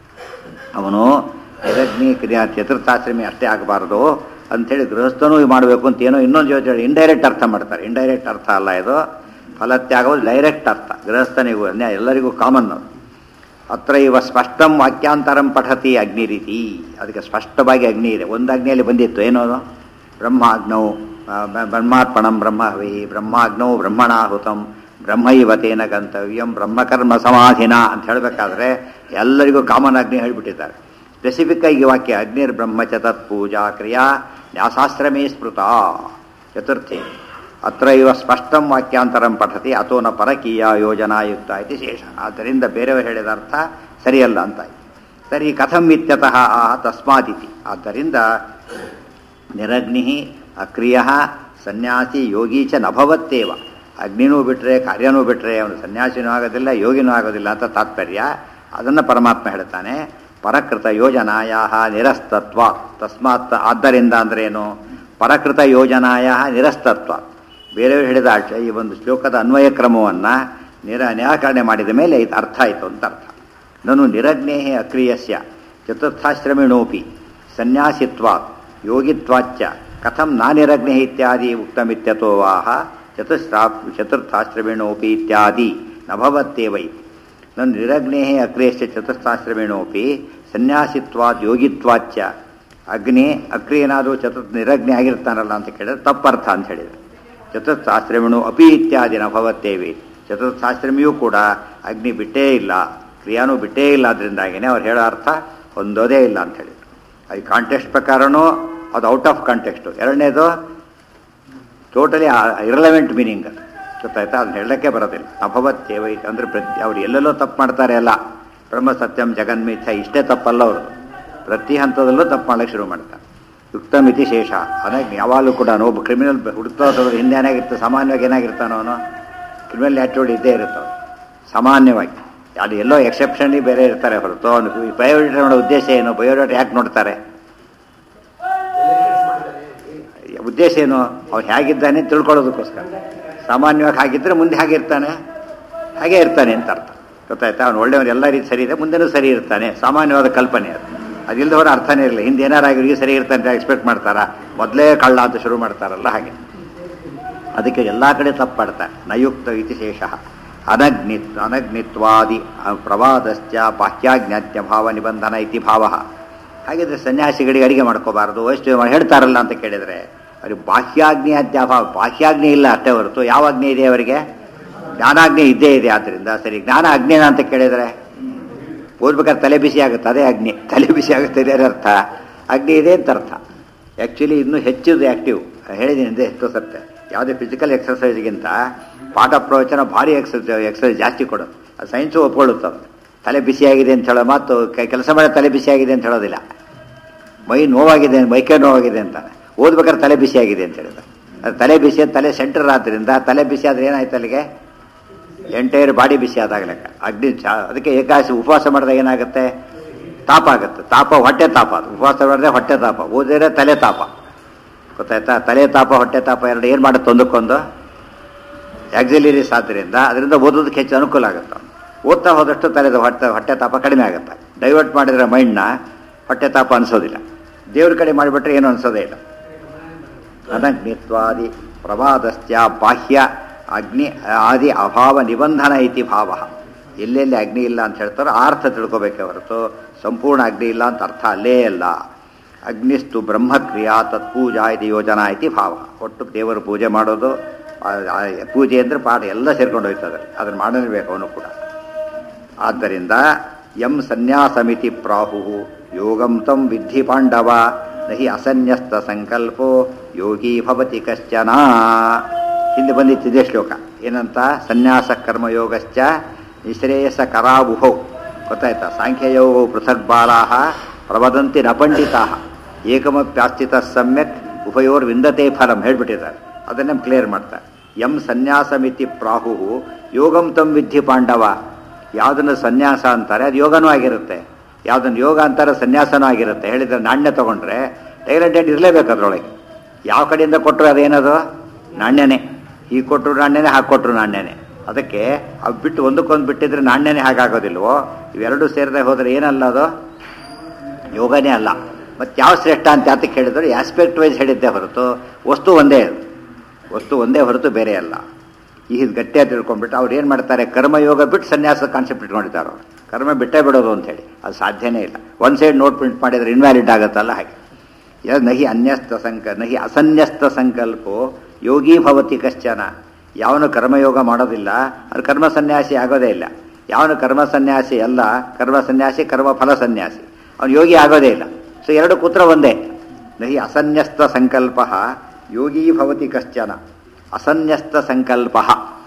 Speaker 1: ಅವನು ನಿರಗ್ನಿ ಕ್ರಿಯಾ ಚತುರ್ಥಾಶ್ರಮಿ ಅಷ್ಟೇ ಆಗಬಾರ್ದು ಅಂಥೇಳಿ ಗೃಹಸ್ಥನೂ ಮಾಡಬೇಕು ಅಂತ ಏನೋ ಇನ್ನೊಂದು ಯೋಚನೆ ಇಂಡೈರೆಕ್ಟ್ ಅರ್ಥ ಮಾಡ್ತಾರೆ ಇಂಡೈರೆಕ್ಟ್ ಅರ್ಥ ಅಲ್ಲ ಇದು ಫಲತ್ಯಾಗವು ಡೈರೆಕ್ಟ್ ಅರ್ಥ ಗೃಹಸ್ಥನಿಗೂ ಅನ್ಯ ಎಲ್ಲರಿಗೂ ಕಾಮನ್ ಅದು ಅತ್ರ ಇವ ಸ್ಪಷ್ಟಂ ವಾಕ್ಯಾಂತರಂ ಪಠತಿ ಅಗ್ನಿ ರೀತಿ ಅದಕ್ಕೆ ಸ್ಪಷ್ಟವಾಗಿ ಅಗ್ನಿ ಇದೆ ಒಂದು ಅಗ್ನಿಯಲ್ಲಿ ಬಂದಿತ್ತು ಏನೋ ಅದು? ಬ್ರಹ್ಮಾಗ್ನೌ ಆ, ಬ- ಬ್ರಹ್ಮಾರ್ಪಣಂ ಬ್ರಹ್ಮಹವಿ ಬ್ರಹ್ಮಾಗ್ನೌ ಬ್ರಹ್ಮಣಾಹುತಂ ಬ್ರಹ್ಮೈವ ತೇನ ಗಂತವ್ಯಂ ಬ್ರಹ್ಮಕರ್ಮ ಸಮಾಧಿನ ಅಂತ ಹೇಳಬೇಕಾದ್ರೆ ಎಲ್ಲರಿಗೂ ಕಾಮನ್ ಅಗ್ನಿ ಹೇಳಿಬಿಟ್ಟಿದ್ದಾರೆ ಸ್ಪೆಸಿಫಿಕ್ ಆಗಿ ಈ ವಾಕ್ಯ ಅಗ್ನಿರ್ ಬ್ರಹ್ಮಚ ತತ್ ಪೂಜಾ ಕ್ರಿಯಾ ನ್ಯಾಸಾಶ್ರಮೇ ಸ್ಮೃತ ಚತುರ್ಥಿ ಅತ್ರ ಇವ ಸ್ಪಷ್ಟಂ ವಾಕ್ಯಾಂತರಂ ಪಠತಿ ಅಥೋ ನ ಪರಕೀಯ ಯೋಜನಾಯುಕ್ತ ಇತಿ ಶೇಷ ಆದ್ದರಿಂದ ಬೇರೆಯವರು ಹೇಳಿದ ಅರ್ಥ ಸರಿಯಲ್ಲ ಅಂತ ಆಯ್ತು. ಸರಿ ಕಥಂ ಇತ್ಯತಃ ಆಹ ತಸ್ಮಾದಿತಿ ಆದ್ದರಿಂದ ನಿರಗ್ನಿ ಅಕ್ರಿಯ ಸನ್ಯಾಸಿ ಯೋಗಿ ಚ ನಭವತ್ತೇವ ಅಗ್ನಿನೂ ಬಿಟ್ಟರೆ ಕಾರ್ಯನೂ ಬಿಟ್ಟರೆ ಅವನು ಸನ್ಯಾಸಿನೂ ಆಗೋದಿಲ್ಲ ಯೋಗಿನೂ ಆಗೋದಿಲ್ಲ ಅಂತ ತಾತ್ಪರ್ಯ ಅದನ್ನು ಪರಮಾತ್ಮ ಹೇಳ್ತಾನೆ ಪರಕೃತ ಯೋಜನಾಯ ನಿರಸ್ತತ್ವ ತಸ್ಮಾತ್ ಆದ್ದರಿಂದ ಅಂದ್ರೇನು ಪರಕೃತ ಯೋಜನಾಯ ನಿರಸ್ತತ್ವ ಬೇರೆಯವರು ಹೇಳಿದ ಅರ್ಥ ಈ ಒಂದು ಶ್ಲೋಕದ ಅನ್ವಯ ಕ್ರಮವನ್ನು ನಿರ ನಿರಾಕರಣೆ ಮಾಡಿದ ಮೇಲೆ ಇದು ಅರ್ಥ ಆಯಿತು ಅಂತ ಅರ್ಥ ನನು ನಿರಗ್ನೇಹೆ ಅಕ್ರಿಯಸ್ಯ ಚತುರ್ಥಾಶ್ರಮಿಣೋಪಿ ಸನ್ಯಾಸಿತ್ವ ಯೋಗಿತ್ವಾಚ್ಚ ಕಥಂ ನಾನಿರಗ್ನೆ ಇತ್ಯಾದಿ ಉಕ್ತಮಿತ್ಯತೋ ವಾಹ ಚತುಸ್ರಾ ಚತುರ್ಥಾಶ್ರಮಿಣೋಪಿ ಇತ್ಯಾದಿ ನಭವತ್ತೇವ ಇತಿ ನನ್ನ ನಿರಗ್ನೇಹೆ ಅಕ್ರಿಯಸ್ಯ ಚತುರ್ಥಾಶ್ರಮಿಣೋಪಿ ಸನ್ಯಾಸಿತ್ವಾದ್ ಯೋಗಿತ್ವಾಚ್ಚ ಅಗ್ನಿ ಅಕ್ರಿಯನಾದರೂ ಚತುರ್ಥ ನಿರಗ್ನಿ ಆಗಿರ್ತಾನಲ್ಲ ಅಂತ ಕೇಳಿದ್ರೆ ತಪ್ಪರ್ಥ ಅಂತ ಹೇಳಿದರು ಚತುರ್ಥಾಶ್ರಮಿಣು ಅಪಿ ಇತ್ಯಾದಿ ನಭವತ್ತೇವೆ ಚತುರ್ಥಾಶ್ರಮಿಯೂ ಕೂಡ ಅಗ್ನಿ ಬಿಟ್ಟೇ ಇಲ್ಲ ಕ್ರಿಯಾನೂ ಬಿಟ್ಟೇ ಇಲ್ಲ ಅದರಿಂದಾಗಿನೇ ಅವ್ರು ಹೇಳೋ ಅರ್ಥ ಹೊಂದೋದೇ ಇಲ್ಲ ಅಂತ ಹೇಳಿದ್ರು ಅದು ಕಾಂಟೆಕ್ಸ್ಟ್ ಪ್ರಕಾರನೂ ಅದು ಔಟ್ ಆಫ್ ಕಾಂಟೆಕ್ಸ್ಟು ಎರಡನೇದು ಟೋಟಲಿ ಇರಲೆವೆಂಟ್ ಮೀನಿಂಗ್ ಗೊತ್ತಾಯ್ತಾ ಅದನ್ನ ಹೇಳಕ್ಕೆ ಬರೋದಿಲ್ಲ ಅಭವತ್ತೇವ ಅಂದರೆ ಪ್ರತಿ ಅವ್ರು ಎಲ್ಲೆಲ್ಲೋ ತಪ್ಪು ಮಾಡ್ತಾರೆ ಅಲ್ಲ ಬ್ರಹ್ಮ ಸತ್ಯಂ ಜಗನ್ಮಿಥ್ಯ ಇಷ್ಟೇ ತಪ್ಪಲ್ಲ ಅವರು ಪ್ರತಿ ಹಂತದಲ್ಲೂ ತಪ್ಪು ಮಾಡಕ್ಕೆ ಶುರು ಮಾಡ್ತಾರೆ ಯುಕ್ತ ಮಿತಿ ಶೇಷ ಅದಾಗ ಯಾವಾಗಲೂ ಕೂಡ ಒಬ್ಬ ಕ್ರಿಮಿನಲ್ ಹುಡುಕ್ತೋದ್ರ ಹಿಂದೆ ಏನಾಗಿರ್ತಾನೆ ಸಾಮಾನ್ಯವಾಗಿ ಏನಾಗಿರ್ತಾನೋ ಅವನು ಕ್ರಿಮಿನಲ್ ಆ್ಯಕ್ಟಿವಿಟಿ ಇದ್ದೇ ಇರುತ್ತವೆ ಸಾಮಾನ್ಯವಾಗಿ ಅದು ಎಲ್ಲೋ ಎಕ್ಸೆಪ್ಷನ್ಲಿ ಬೇರೆ ಇರ್ತಾರೆ ಹೊರತು ಅವನು ಬಯೋಡೇಟಾ ಮಾಡೋ ಉದ್ದೇಶ ಏನು ಬಯೋಡೇಟಾ ಯಾಕೆ ನೋಡ್ತಾರೆ ಉದ್ದೇಶ ಏನು ಅವ್ನು ಹೇಗಿದ್ದಾನೆ ತಿಳ್ಕೊಳ್ಳೋದಕ್ಕೋಸ್ಕರ ಸಾಮಾನ್ಯವಾಗಿ ಹಾಗಿದ್ದರೆ ಮುಂದೆ ಹಾಗೆ ಇರ್ತಾನೆ ಹಾಗೆ ಇರ್ತಾನೆ ಅಂತ ಅರ್ಥ ಗೊತ್ತಾಯ್ತಾ ಅವ್ನು ಒಳ್ಳೆಯವನು ಎಲ್ಲ ರೀತಿ ಸರಿ ಇದೆ ಮುಂದೆನೂ ಸರಿ ಇರ್ತಾನೆ ಸಾಮಾನ್ಯವಾದ ಕಲ್ಪನೆ ಅದು ಅದಿಲ್ಲದವರ ಅರ್ಥನೇ ಇರಲಿಲ್ಲ ಹಿಂದೆ ಏನಾರಾಗಿ ಸರಿ ಇರ್ತಾನೆ ಅಂತ ಎಕ್ಸ್ಪೆಕ್ಟ್ ಮಾಡ್ತಾರಾ ಮೊದಲೇ ಕಳ್ಳ ಅಂತ ಶುರು ಮಾಡ್ತಾರಲ್ಲ ಹಾಗೆ ಅದಕ್ಕೆ ಎಲ್ಲ ಕಡೆ ತಪ್ಪಾಡ್ತಾರೆ ನಯುಕ್ತ ಇತಿ ಶೇಷ ಅನಗ್ನಿ ಅನಗ್ನಿತ್ವಾದಿ ಪ್ರವಾದಶ್ಚ ಬಾಹ್ಯಾಜ್ಞಾತ್ಯ ಭಾವ ನಿಬಂಧನ ಇತಿ ಭಾವ ಹಾಗಿದ್ರೆ ಸನ್ಯಾಸಿಗಳಿಗೆ ಅಡಿಗೆ ಮಾಡ್ಕೋಬಾರ್ದು ವೈಷ್ಣವ ಹೇಳ್ತಾರಲ್ಲ ಅಂತ ಕೇಳಿದರೆ ಅವ್ರಿಗೆ ಬಾಹ್ಯಾಗ್ನಿ ಅಧ್ಯಾಭಾವ ಬಾಹ್ಯಾಗ್ನಿ ಇಲ್ಲ ಅಷ್ಟೇ ಹೊರತು ಯಾವ ಅಗ್ನಿ ಇದೆ ಅವರಿಗೆ ಜ್ಞಾನಾಗ್ನಿ ಇದ್ದೇ ಇದೆ ಆದ್ದರಿಂದ ಸರಿ ಜ್ಞಾನ ಅಗ್ನಿನ ಅಂತ ಕೇಳಿದರೆ ಓದ್ಬೇಕಾದ್ರೆ ತಲೆ ಬಿಸಿ ಆಗುತ್ತೆ ಅದೇ ಅಗ್ನಿ ತಲೆ ಬಿಸಿ ಆಗುತ್ತೆ ಇದೇ ಅರ್ಥ ಅಗ್ನಿ ಇದೆ ಅಂತ ಅರ್ಥ ಆ್ಯಕ್ಚುಲಿ ಇನ್ನೂ ಹೆಚ್ಚಿದು ಆ್ಯಕ್ಟಿವ್ ಹೇಳಿದ್ದೀನಿ ಹಿಂದೆ ಎಷ್ಟೋ ಸತ್ತೆ ಯಾವುದೇ ಫಿಸಿಕಲ್ ಎಕ್ಸರ್ಸೈಸ್ಗಿಂತ ಪಾಠ ಪ್ರವಚನ ಭಾರಿ ಎಕ್ಸರ್ಸೈಸ್ ಎಕ್ಸರ್ಸೈಸ್ ಜಾಸ್ತಿ ಕೊಡೋದು ಅದು ಸೈನ್ಸು ಒಪ್ಕೊಳ್ಳುತ್ತದೆ ತಲೆ ಬಿಸಿಯಾಗಿದೆ ಅಂತ ಹೇಳೋ ಮಾತು ಕೆಲಸ ಮಾಡಿ ತಲೆ ಬಿಸಿಯಾಗಿದೆ ಅಂತ ಹೇಳೋದಿಲ್ಲ ಮೈ ನೋವಾಗಿದೆ ಮೈಕೈ ನೋವಾಗಿದೆ ಅಂತ ಓದ್ಬೇಕಾದ್ರೆ ತಲೆ ಬಿಸಿಯಾಗಿದೆ ಅಂತ ಹೇಳಿದ್ರೆ ಅದು ತಲೆ ಬಿಸಿ ಅಂತ ತಲೆ ಸೆಂಟರ್ ಆದ್ದರಿಂದ ತಲೆ ಬಿಸಿ ಆದರೆ ಏನಾಯ್ತು ಅಲ್ಲಿಗೆ ಎಂಟೈರ್ ಬಾಡಿ ಬಿಸಿ ಆದಾಗ ಲೆಕ್ಕ ಅಗ್ನಿ ಚಾ ಅದಕ್ಕೆ ಏಕಾಶಿ ಉಪವಾಸ ಮಾಡಿದಾಗ ಏನಾಗುತ್ತೆ ತಾಪ ಆಗುತ್ತೆ ತಾಪ ಹೊಟ್ಟೆ ತಾಪ ಅದು ಉಪವಾಸ ಮಾಡಿದ್ರೆ ಹೊಟ್ಟೆ ತಾಪ ಓದಿದ್ರೆ ತಲೆ ತಾಪ ಗೊತ್ತಾಯ್ತಾ ತಲೆ ತಾಪ ಹೊಟ್ಟೆ ತಾಪ ಎರಡು ಏನು ಮಾಡುತ್ತೆ ಒಂದಕ್ಕೊಂದು ಆಕ್ಸಿಲರೀಸ್ ಆದ್ದರಿಂದ ಅದರಿಂದ ಓದೋದಕ್ಕೆ ಹೆಚ್ಚು ಅನುಕೂಲ ಆಗುತ್ತೆ ಓದ್ತಾ ಹೋದಷ್ಟು ತಲೆದು ಹೊಟ್ಟೆ ಹೊಟ್ಟೆ ತಾಪ ಕಡಿಮೆ ಆಗುತ್ತೆ ಡೈವರ್ಟ್ ಮಾಡಿದರೆ ಮೈಂಡ್ನ ಹೊಟ್ಟೆ ತಾಪ ಅನಿಸೋದಿಲ್ಲ ದೇವ್ರ ಕಡೆ ಮಾಡಿಬಿಟ್ರೆ ಏನು ಅನಿಸೋದೇ ಇಲ್ಲ ಅನಗ್ನಿತ್ವಾದಿ ಪ್ರಮಾದಶ್ಚ ಬಾಹ್ಯ ಅಗ್ನಿ ಆದಿ ಅಭಾವ ನಿಬಂಧನ ಇತಿ ಭಾವ ಎಲ್ಲೆಲ್ಲಿ ಅಗ್ನಿ ಇಲ್ಲ ಅಂತ ಹೇಳ್ತಾರೋ ಆ ಅರ್ಥ ತಿಳ್ಕೊಬೇಕೆ ಹೊರತು ಸಂಪೂರ್ಣ ಅಗ್ನಿ ಇಲ್ಲ ಅಂತ ಅರ್ಥ ಅಲ್ಲೇ ಅಲ್ಲ ಅಗ್ನಿಸ್ತು ಬ್ರಹ್ಮಕ್ರಿಯಾ ತತ್ಪೂಜಾ ಇದು ಯೋಜನಾ ಇತಿ ಭಾವ ಒಟ್ಟು ದೇವರು ಪೂಜೆ ಮಾಡೋದು ಆ- ಆ ಪೂಜೆ ಅಂದರೆ ಪಾಠ ಎಲ್ಲ ಸೇರ್ಕೊಂಡು ಹೋಯ್ತದೆ ಅದನ್ನು ಮಾಡಲೇಬೇಕು ಅವನು ಕೂಡ ಆದ್ದರಿಂದ ಯಂ ಸನ್ಯಾಸಮಿತಿ ಪ್ರಾಹು ಯೋಗಂ ತಂ ವಿದ್ಧಿ ಪಾಂಡವ ನಹಿ ಅಸನ್ಯಸ್ತ ಸಂಕಲ್ಪೋ ಯೋಗಿ ಭವತಿ ಕಶ್ಚನ ಹಿಂದೆ ಬಂದಿತ್ತಿದೆ ಶ್ಲೋಕ ಏನಂತ ಸನ್ಯಾಸ ಕರ್ಮಯೋಗಶ್ಚ ನಿಶ್ರೇಯಸ ಕರಾವುಹೌ ಗೊತ್ತಾಯ್ತಾ ಸಾಂಖ್ಯಯೋಗೌ ಪೃಥಕ್ ಬಾಲಾಹ ಪ್ರವದಂತಿ ನ ಪಂಡಿತಾಹ ಏಕಮಪ್ಯಾಸ್ಥಿತ ಸಮ್ಯಕ್ ಉಭಯೋರ್ ವಿಂದತೆ ಫಲಂ ಹೇಳ್ಬಿಟ್ಟಿದ್ದಾರೆ ಅದನ್ನೇ ಕ್ಲಿಯರ್ ಮಾಡ್ತಾರೆ ಯಂ ಸನ್ಯಾಸಮಿತಿ ಪ್ರಾಹು ಯೋಗಂ ತಂ ವಿದ್ಧಿ ಪಾಂಡವ ಯಾವುದನ್ನು ಸನ್ಯಾಸ ಅಂತಾರೆ ಅದು ಯೋಗನೂ ಆಗಿರುತ್ತೆ ಯಾವುದನ್ನು ಯೋಗ ಅಂತಾರೆ ಸನ್ಯಾಸನೂ ಆಗಿರುತ್ತೆ ಹೇಳಿದ್ರೆ ನಾಣ್ಯ ತಗೊಂಡ್ರೆ ಟೈಲೆಂಟೆಡ್ ಇರಲೇಬೇಕು ಅದರೊಳಗೆ ಯಾವ ಕಡೆಯಿಂದ ಕೊಟ್ಟರು ಅದೇನದು ನಾಣ್ಯನೇ ಈ ಕೊಟ್ಟರು ನಾಣ್ಯನೇ ಹಾಗೆ ಕೊಟ್ಟರು ನಾಣ್ಯನೇ ಅದಕ್ಕೆ ಅವು ಬಿಟ್ಟು ಒಂದಕ್ಕೊಂದು ಬಿಟ್ಟಿದ್ರೆ ನಾಣ್ಯನೇ ಹಾಗಾಗೋದಿಲ್ವೋ ಇವೆರಡೂ ಸೇರದೆ ಹೋದರೆ ಏನಲ್ಲ ಅದು ಯೋಗನೇ ಅಲ್ಲ ಮತ್ತು ಯಾವ ಶ್ರೇಷ್ಠ ಅಂತ ಯಾತಕ್ಕೆ ಹೇಳಿದ್ರು ಆಸ್ಪೆಕ್ಟ್ ವೈಸ್ ಹೇಳಿದ್ದೆ ಹೊರತು ವಸ್ತು ಒಂದೇ ಅದು. ವಸ್ತು ಒಂದೇ ಹೊರತು ಬೇರೆ ಅಲ್ಲ ಈ ಗಟ್ಟಿಯಾಗಿ ತಿಳ್ಕೊಂಡ್ಬಿಟ್ಟು ಅವ್ರು ಏನು ಮಾಡ್ತಾರೆ ಕರ್ಮಯೋಗ ಬಿಟ್ಟು ಸನ್ಯಾಸ ಕಾನ್ಸೆಪ್ಟ್ ಇಟ್ಕೊಂಡಿದ್ದಾರೆ ಅವರು ಕರ್ಮ ಬಿಟ್ಟೇ ಬಿಡೋದು ಅಂತ ಹೇಳಿ ಅದು ಸಾಧ್ಯನೇ ಇಲ್ಲ ಒಂದು ಸೈಡ್ ನೋಟ್ ಪ್ರಿಂಟ್ ಮಾಡಿದ್ರೆ ಇನ್ವ್ಯಾಲಿಡ್ ಆಗುತ್ತಲ್ಲ ಹಾಗೆ ಯ ನಹಿ ಅನ್ಯಸ್ತ ಸಂಕ ನಹಿ ಅಸನ್ಯಸ್ತ ಸಂಕಲ್ಪೋ ಯೋಗಿ ಭವತಿ ಕಶ್ಚನ ಯಾವನು ಕರ್ಮಯೋಗ ಮಾಡೋದಿಲ್ಲ ಅದು ಕರ್ಮ ಸನ್ಯಾಸಿ ಆಗೋದೇ ಇಲ್ಲ ಯಾವನು ಕರ್ಮ ಸನ್ಯಾಸಿ ಅಲ್ಲ ಕರ್ಮ ಸನ್ಯಾಸಿ ಕರ್ಮ ಫಲ ಸನ್ಯಾಸಿ ಅವನು ಯೋಗಿ ಆಗೋದೇ ಇಲ್ಲ ಸೊ ಎರಡು ಕೂತ್ರ ಒಂದೇ ನಹಿ ಅಸನ್ಯಸ್ತ ಸಂಕಲ್ಪ ಯೋಗಿ ಭವತಿ ಕಶ್ಚನ ಅಸನ್ಯಸ್ತ ಸಂಕಲ್ಪ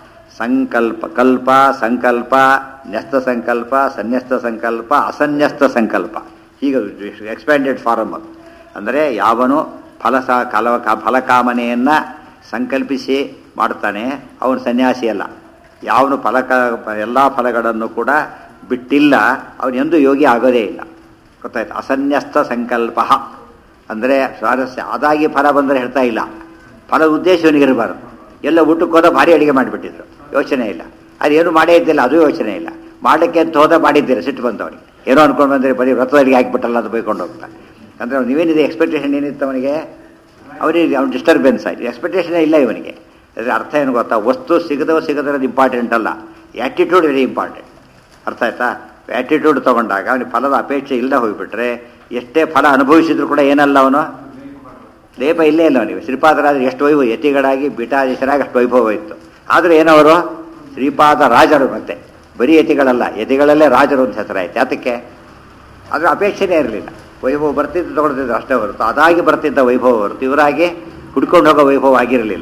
Speaker 1: ಸಂಕಲ್ಪ ಕಲ್ಪ ಸಂಕಲ್ಪ ನ್ಯಸ್ತ ಸಂಕಲ್ಪ ಸನ್ಯಸ್ತ ಸಂಕಲ್ಪ ಅಸನ್ಯಸ್ತ ಸಂಕಲ್ಪ ಹೀಗೆ ಎಕ್ಸ್ಪ್ಯಾಂಡೆಡ್ ಫಾರಮ್ ಅದು ಅಂದರೆ ಯಾವನು ಫಲಸ ಕಲ ಫಲಕಾಮನೆಯನ್ನು ಸಂಕಲ್ಪಿಸಿ ಮಾಡ್ತಾನೆ ಅವನು ಸನ್ಯಾಸಿ ಅಲ್ಲ ಯಾವನು ಫಲಕ ಎಲ್ಲ ಫಲಗಳನ್ನು ಕೂಡ ಬಿಟ್ಟಿಲ್ಲ ಅವನು ಎಂದೂ ಯೋಗಿ ಆಗೋದೇ ಇಲ್ಲ ಗೊತ್ತಾಯ್ತು ಅಸನ್ಯಸ್ತ ಸಂಕಲ್ಪ ಅಂದರೆ ಸ್ವಾರಸ್ಯ ಅದಾಗಿ ಫಲ ಬಂದರೆ ಹೇಳ್ತಾ ಇಲ್ಲ ಫಲದ ಉದ್ದೇಶ ಇವನಿಗಿರಬಾರ್ದು ಎಲ್ಲ ಊಟಕ್ಕೆ ಹೋದ ಭಾರಿ ಅಡಿಗೆ ಮಾಡಿಬಿಟ್ಟಿದ್ರು ಯೋಚನೆ ಇಲ್ಲ ಅದೇನು ಮಾಡೇ ಇದ್ದಿಲ್ಲ ಅದು ಯೋಚನೆ ಇಲ್ಲ ಮಾಡಲಿಕ್ಕೆ ಅಂತ ಹೋದ ಮಾಡಿದ್ದೀರ ಸಿಟ್ಟು ಬಂದವನಿಗೆ ಏನೋ ಅನ್ಕೊಂಡು ಬಂದರೆ ಬರೀ ವ್ರತ ಅಡಿಗೆ ಹಾಕಿಬಿಟ್ಟಲ್ಲ ಅದು ಬೈಕೊಂಡು ಹೋಗ್ತಾ ಅಂದರೆ ಅವ್ನು ನೀವೇನಿದೆ ಎಕ್ಸ್ಪೆಕ್ಟೇಷನ್ ಏನಿತ್ತು ಅವನಿಗೆ ಅವನಿಗೆ ಅವ್ನು ಡಿಸ್ಟರ್ಬೆನ್ಸ್ ಆಯ್ತು ಎಕ್ಸ್ಪೆಕ್ಟೇಷನೇ ಇಲ್ಲ ಇವನಿಗೆ ಅದ್ರ ಅರ್ಥ ಏನು ಗೊತ್ತಾ ವಸ್ತು ಸಿಗದೋ ಸಿಗದಿರೋದು ಇಂಪಾರ್ಟೆಂಟ್ ಅಲ್ಲ ಆ್ಯಟಿಟ್ಯೂಡ್ ವೆರಿ ಇಂಪಾರ್ಟೆಂಟ್ ಅರ್ಥ ಆಯ್ತಾ ಆ್ಯಟಿಟ್ಯೂಡ್ ತೊಗೊಂಡಾಗ ಅವನಿಗೆ ಫಲದ ಅಪೇಕ್ಷೆ ಇಲ್ಲದೆ ಹೋಗಿಬಿಟ್ರೆ ಎಷ್ಟೇ ಫಲ ಅನುಭವಿಸಿದ್ರು ಕೂಡ ಏನಲ್ಲ ಅವನು ಲೇಪ ಇಲ್ಲೇ ಇಲ್ಲ ಅವನಿಗೆ ಶ್ರೀಪಾದರಾಜರು ಎಷ್ಟು ವೈಭವ ಯತಿಗಳಾಗಿ ಬಿಟಾಧೀಶರಾಗಿ ಅಷ್ಟು ವೈಭವ ಇತ್ತು ಆದರೆ ಏನವರು ಶ್ರೀಪಾದ ರಾಜರು ಮತ್ತೆ ಬರೀ ಯತಿಗಳಲ್ಲ ಯತಿಗಳಲ್ಲೇ ರಾಜರು ಅಂತ ಹೆಸರಾಯ್ತು ಯಾತಕ್ಕೆ ಅದರ ಅಪೇಕ್ಷೆನೇ ಇರಲಿಲ್ಲ ವೈಭವ ಬರ್ತಿದ್ದು ತಗೊಳ್ತಿದ್ರು ಅಷ್ಟೇ ಹೊರತು ಅದಾಗಿ ಬರ್ತಿದ್ದ ವೈಭವ ಹೊರತು ಇವರಾಗಿ ಹುಡ್ಕೊಂಡು ಹೋಗೋ ವೈಭವ ಆಗಿರಲಿಲ್ಲ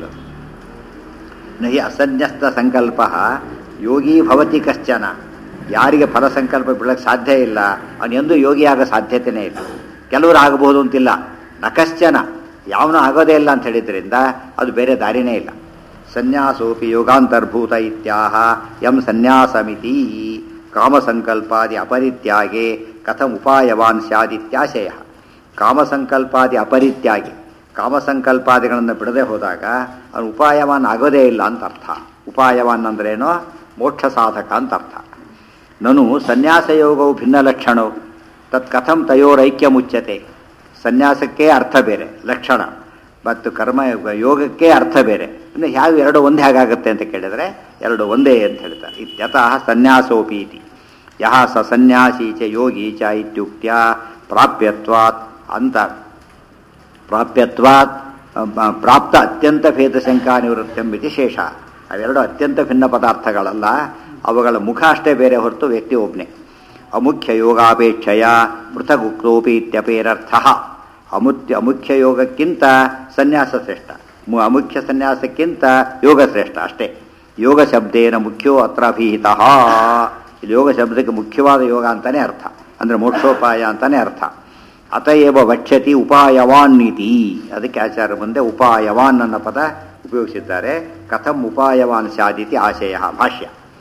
Speaker 1: ನಹಿ ಅಸನ್ಯಸ್ತ ಸಂಕಲ್ಪ ಯೋಗಿ ಭವತಿ ಕಶ್ಚನ ಯಾರಿಗೆ ಫಲ ಸಂಕಲ್ಪ ಬಿಡಕ್ಕೆ ಸಾಧ್ಯ ಇಲ್ಲ ಅವನು ಎಂದೂ ಯೋಗಿ ಆಗೋ ಸಾಧ್ಯತೆಯೇ ಇಲ್ಲ ಕೆಲವರು ಆಗಬಹುದು ಅಂತಿಲ್ಲ ನಕಶ್ಚನ ಯಾವನೂ ಆಗೋದೇ ಇಲ್ಲ ಅಂತ ಹೇಳಿದ್ರಿಂದ ಅದು ಬೇರೆ ದಾರಿನೇ ಇಲ್ಲ ಸನ್ಯಾಸೋಪಿ ಯೋಗಾಂತರ್ಭೂತ ಇತ್ಯಾಹ ಯಂ ಸನ್ಯಾಸಮಿತಿ ಕಾಮಸಂಕಲ್ಪಾದಿ ಅಪರಿತ್ಯಾಗೆ ಕಥಂ ಉಪಾಯವಾನ್ ಸ್ಯಾದಿತ್ಯಾಶಯ ಕಾಮಸಂಕಲ್ಪಾದಿ ಅಪರಿತ್ಯಾಗಿ ಕಾಮಸಂಕಲ್ಪಾದಿಗಳನ್ನು ಬಿಡದೆ ಹೋದಾಗ ಅವನು ಉಪಾಯವಾನ್ ಆಗೋದೇ ಇಲ್ಲ ಅಂತ ಅರ್ಥ ಉಪಾಯವಾನ್ ಅಂದ್ರೇನೋ ಮೋಕ್ಷ ಸಾಧಕ ಅಂತ ಅರ್ಥ ನನು ಸನ್ಯಾಸಯೋಗವು ಭಿನ್ನ ಲಕ್ಷಣವು ತತ್ ಕಥಂ ತಯೋರೈಕ್ಯ ಮುಚ್ಚತೆ ಸನ್ಯಾಸಕ್ಕೆ ಅರ್ಥ ಬೇರೆ ಲಕ್ಷಣ ಮತ್ತು ಕರ್ಮ ಯೋಗಕ್ಕೆ ಅರ್ಥ ಬೇರೆ ಇನ್ನು ಯಾವ ಎರಡು ಒಂದೇ ಹೇಗಾಗುತ್ತೆ ಅಂತ ಕೇಳಿದರೆ ಎರಡು ಒಂದೇ ಅಂತ ಹೇಳ್ತಾರೆ ಇತ್ಯತಃ ಸನ್ಯಾಸೋಪಿ ಇತಿ ಯಹ ಸ ಸನ್ಯಾಸಿ ಚ ಯೋಗಿ ಚ ಇತ್ಯುಕ್ತ್ಯ ಪ್ರಾಪ್ಯತ್ವಾತ್ ಅಂತ ಪ್ರಾಪ್ಯತ್ವಾತ್ ಅ, ಪ್ರಾಪ್ತ ಅತ್ಯಂತ ಭೇದ ಶಂಕಾ ನಿವೃತ್ತಂ ಇತಿ ಶೇಷ ಅವೆರಡು ಅತ್ಯಂತ ಭಿನ್ನ ಪದಾರ್ಥಗಳಲ್ಲ ಅವುಗಳ ಮುಖ ಅಷ್ಟೇ ಬೇರೆ ಹೊರತು ವ್ಯಕ್ತಿ ಒಬ್ಬನೇ ಅಮುಖ್ಯ ಯೋಗಾಪೇಕ್ಷೆಯ ಪೃಥಗುಕ್ತೋಪಿ ಇತ್ಯಪೇರರ್ಥ ಅಮುತ್ಯ ಅಮುಖ್ಯ ಯೋಗಕ್ಕಿಂತ ಸನ್ಯಾಸ ಶ್ರೇಷ್ಠ ಮು- ಅಮುಖ್ಯ ಸನ್ಯಾಸಕ್ಕಿಂತ ಯೋಗ ಶ್ರೇಷ್ಠ ಅಷ್ಟೇ ಯೋಗ ಶಬ್ದೇನ ಮುಖ್ಯೋ ಅತ್ರ ಅಭಿಹಿತ ಇಲ್ಲಿ ಯೋಗ ಶಬ್ದಕ್ಕೆ ಮುಖ್ಯವಾದ ಯೋಗ ಅಂತಾನೆ ಅರ್ಥ ಅಂದರೆ ಮೋಕ್ಷೋಪಾಯ ಅಂತಾನೆ ಅರ್ಥ ಅತಯೇವ ವಕ್ಷತಿ ಉಪಾಯವಾನ್ ನೀತಿ ಅದಕ್ಕೆ ಆಚಾರ್ಯ ಮುಂದೆ ಉಪಾಯವಾನ್ ಅನ್ನೋ ಪದ ಉಪಯೋಗಿಸಿದ್ದಾರೆ ಕಥಂ ಉಪಾಯವಾನ್ ಸ್ಯಾದಿತಿ ಆಶಯ ಭಾಷ್ಯ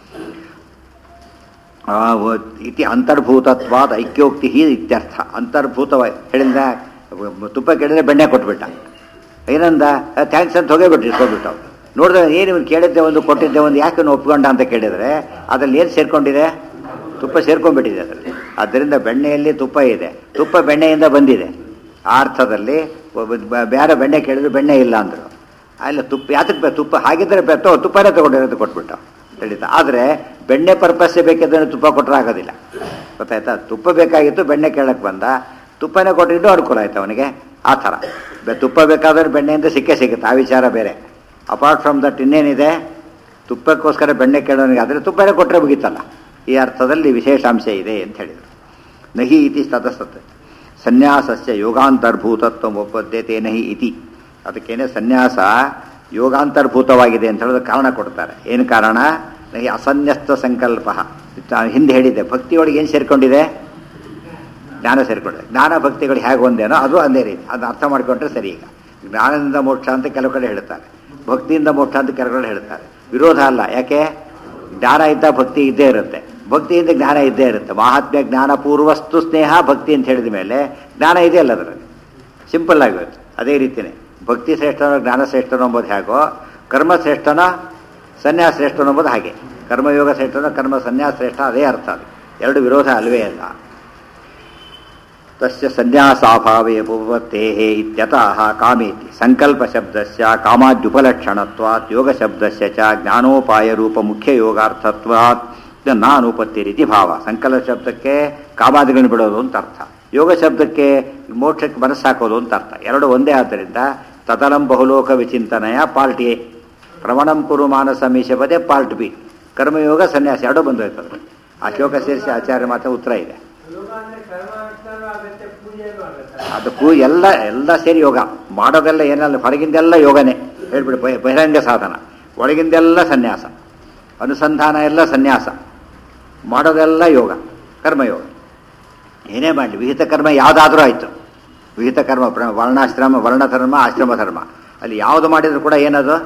Speaker 1: ಆ, ವ- ಇತಿ ಅಂತರ್ಭೂತತ್ವಾದ ಐಕ್ಯೋಕ್ತಿ ಹಿ ಇತ್ಯರ್ಥ ಅಂತರ್ಭೂತ ಹೇಳಿದ ತುಪ್ಪ ಕೇಳಿದ್ರೆ ಬೆಣ್ಣೆ ಕೊಟ್ಬಿಟ್ಟ ಏನಂದ ಥ್ಯಾಂಕ್ಸ್ ಅಂತ ಹೋಗೇಬಿಟ್ರಿ ಇಸ್ಕೊಂಡ್ಬಿಟ್ಟು ಅವ್ರು ನೋಡಿದ್ರೆ ಏನು ಇವ್ನು ಕೇಳಿದ್ದೆ ಒಂದು ಕೊಟ್ಟಿದ್ದೆ ಒಂದು ಯಾಕೆ ಇವ್ನು ಒಪ್ಕೊಂಡ ಅಂತ ಕೇಳಿದರೆ ಅದ್ರಲ್ಲಿ ಏನು ಸೇರ್ಕೊಂಡಿದೆ ತುಪ್ಪ ಸೇರ್ಕೊಂಡ್ಬಿಟ್ಟಿದೆ ಅದರಲ್ಲಿ ಆದ್ದರಿಂದ ಬೆಣ್ಣೆಯಲ್ಲಿ ತುಪ್ಪ ಇದೆ ತುಪ್ಪ ಬೆಣ್ಣೆಯಿಂದ ಬಂದಿದೆ ಆ ಅರ್ಥದಲ್ಲಿ ಬ- ಬೇರೆ ಬೆಣ್ಣೆ ಕೇಳಿದ್ರು ಬೆಣ್ಣೆ ಇಲ್ಲ ಅಂದರು ಅಲ್ಲ ತುಪ್ಪ ಯಾತಕ್ಕೆ ಬೇ ತುಪ್ಪ ಹಾಗಿದ್ರೆ ಬೆತ್ತೋ ತುಪ್ಪನೇ ತಗೊಂಡಿರೋದು ಕೊಟ್ಬಿಟ್ಟು ತಿಳಿತಾ ಆದರೆ ಬೆಣ್ಣೆ ಪರ್ಪಸ್ಸೇ ಬೇಕಿದ್ರೆ ತುಪ್ಪ ಕೊಟ್ಟರೆ ಆಗೋದಿಲ್ಲ ಗೊತ್ತಾಯ್ತಾ ತುಪ್ಪ ಬೇಕಾಗಿತ್ತು ಬೆಣ್ಣೆ ಕೇಳಕ್ಕೆ ಬಂದ ತುಪ್ಪನೇ ಕೊಟ್ಟಿದ್ದು ಅನುಕೂಲ ಆಯ್ತು ಅವನಿಗೆ ಆ ಥರ ಬೆ- ತುಪ್ಪ ಬೇಕಾದ್ರೆ ಬೆಣ್ಣೆಯಿಂದ ಸಿಕ್ಕೇ ಸಿಗುತ್ತೆ ಆ ವಿಚಾರ ಬೇರೆ ಅಪಾರ್ಟ್ ಫ್ರಮ್ ದಟ್ ಇನ್ನೇನಿದೆ ತುಪ್ಪಕ್ಕೋಸ್ಕರ ಬೆಣ್ಣೆ ಕೇಳೋನಿಗೆ ಆದರೆ ತುಪ್ಪನೇ ಕೊಟ್ಟರೆ ಮುಗೀತಲ್ಲ ಈ ಅರ್ಥದಲ್ಲಿ ವಿಶೇಷಾಂಶ ಇದೆ ಅಂತ ಹೇಳಿದರು ನಹಿ ಇತಿ ತತಸತ್ ಸನ್ಯಾಸಸ್ಯ ಯೋಗಾಂತರ್ಭೂತತ್ವ ಒಪ್ಪದ್ಯತೆ ನಹಿ ಇತಿ ಅದಕ್ಕೇನೆ ಸನ್ಯಾಸ ಯೋಗಾಂತರ್ಭೂತವಾಗಿದೆ ಅಂತ ಹೇಳೋದು ಕಾರಣ ಕೊಡ್ತಾರೆ ಏನು ಕಾರಣ ನಹಿ ಅಸನ್ಯಸ್ತ ಸಂಕಲ್ಪ ನಾನು ಹಿಂದೆ ಹೇಳಿದ್ದೆ ಭಕ್ತಿಯೊಳಗೆ ಏನು ಸೇರ್ಕೊಂಡಿದೆ ಜ್ಞಾನ ಸೇರ್ಕೊಂಡಿದೆ ಜ್ಞಾನ ಭಕ್ತಿಗಳು ಹೇಗೆ ಒಂದೇನೋ ಅದು ಅದೇ ರೀತಿ ಅದನ್ನ ಅರ್ಥ ಮಾಡಿಕೊಂಡ್ರೆ ಸರಿ ಈಗ ಜ್ಞಾನದಿಂದ ಮೋಕ್ಷ ಅಂತ ಕೆಲವು ಕಡೆ ಹೇಳ್ತಾರೆ ಭಕ್ತಿಯಿಂದ ಮೋಕ್ಷ ಅಂತ ಕೆಲವು ಕಡೆ ಹೇಳ್ತಾರೆ ವಿರೋಧ ಅಲ್ಲ ಯಾಕೆ ಜ್ಞಾನ ಇದ್ದ ಭಕ್ತಿ ಇದ್ದೇ ಇರುತ್ತೆ ಭಕ್ತಿಯಿಂದ ಜ್ಞಾನ ಇದ್ದೇ ಇರುತ್ತೆ ಮಹಾತ್ಮ್ಯ ಜ್ಞಾನ ಪೂರ್ವಸ್ತು ಸ್ನೇಹ ಭಕ್ತಿ ಅಂತ ಹೇಳಿದ ಮೇಲೆ ಜ್ಞಾನ ಇದೆಯಲ್ಲ ಅದರಲ್ಲಿ ಸಿಂಪಲ್ ಆಗಿರುತ್ತೆ ಅದೇ ರೀತಿಯೇ ಭಕ್ತಿ ಶ್ರೇಷ್ಠನೋ ಜ್ಞಾನ ಶ್ರೇಷ್ಠನೋ ಎಂಬುದು ಹೇಗೋ ಕರ್ಮ ಶ್ರೇಷ್ಠನೋ ಸನ್ಯಾಸ ಶ್ರೇಷ್ಠನೋ ಎಂಬುದು ಹಾಗೆ ಕರ್ಮಯೋಗ ಶ್ರೇಷ್ಠನೋ ಕರ್ಮ ಸನ್ಯಾಸ ಶ್ರೇಷ್ಠ ಅದೇ ಅರ್ಥ ಅದು ಎರಡು ವಿರೋಧ ಅಲ್ವೇ ಅಲ್ಲ ತಸ್ಯ ಸನ್ಯಾಸಾಭಾವೇ ಭುವತ್ತೇಃ ಇತ್ಯತಃ ಕಾಮೇತಿ ಸಂಕಲ್ಪ ಶಬ್ದಸ್ಯ ಕಾಮಾದ್ಯುಪಲಕ್ಷಣತ್ವಾತ್ ಯೋಗ ಶಬ್ದಸ್ಯ ಚ ಜ್ಞಾನೋಪಾಯ ರೂಪ ಮುಖ್ಯ ಯೋಗಾರ್ಥತ್ವಾತ್ ನಾನುಪತ್ತಿ ರೀತಿ ಭಾವ ಸಂಕಲ್ಪ ಶಬ್ದಕ್ಕೆ ಕಾಮಾದಿಗಳನ್ನು ಬಿಡೋದು ಅಂತ ಅರ್ಥ ಯೋಗ ಶಬ್ದಕ್ಕೆ ಮೋಕ್ಷಕ್ಕೆ ಮನಸ್ಸಾಕೋದು ಅಂತ ಅರ್ಥ ಎರಡು ಒಂದೇ ಆದ್ದರಿಂದ ತದಲಂ ಬಹುಲೋಕ ವಿಚಿಂತನೆಯ ಪಾರ್ಟ್ ಎ ಪ್ರವಣಂ ಕುರು ಮಾನಸ ಮೀಶಪದೇ ಪಾರ್ಟ್ ಬಿ ಕರ್ಮಯೋಗ ಸನ್ಯಾಸ ಎರಡು ಬಂದೋಯ್ತದೆ ಆ ಶ್ಲೋಕ ಸೇರಿಸಿ ಆಚಾರ್ಯ ಮಾತ್ರ ಉತ್ತರ ಇದೆ
Speaker 2: ಯೋಗ ಅಂದ್ರೆ ಕರ್ಮಾನುಷ್ಠಾನ ಆಗತ್ತೆ ಪೂಜೆನೂ ಆಗತ್ತೆ
Speaker 1: ಅದಕ್ಕೂ ಎಲ್ಲ ಎಲ್ಲ ಸೇರಿ ಯೋಗ ಮಾಡೋದೆಲ್ಲ ಏನಲ್ಲ ಹೊರಗಿಂದೆಲ್ಲ ಯೋಗನೇ ಹೇಳ್ಬಿಡಿ ಬಹಿ- ಬಹಿರಂಗ ಸಾಧನ ಒಳಗಿಂದೆಲ್ಲ ಸನ್ಯಾಸ ಅನುಸಂಧಾನ ಎಲ್ಲ ಸನ್ಯಾಸ ಮಾಡೋದೆಲ್ಲ ಯೋಗ ಕರ್ಮಯೋಗ ಏನೇ ಮಾಡಲಿ ವಿಹಿತ ಕರ್ಮ ಯಾವುದಾದ್ರೂ ಆಯಿತು ವಿಹಿತ ಕರ್ಮ ಪ್ರ- ವರ್ಣಾಶ್ರಮ ವರ್ಣಧರ್ಮ ಆಶ್ರಮ ಧರ್ಮ ಅಲ್ಲಿ ಯಾವುದು ಮಾಡಿದ್ರು ಕೂಡ ಏನದು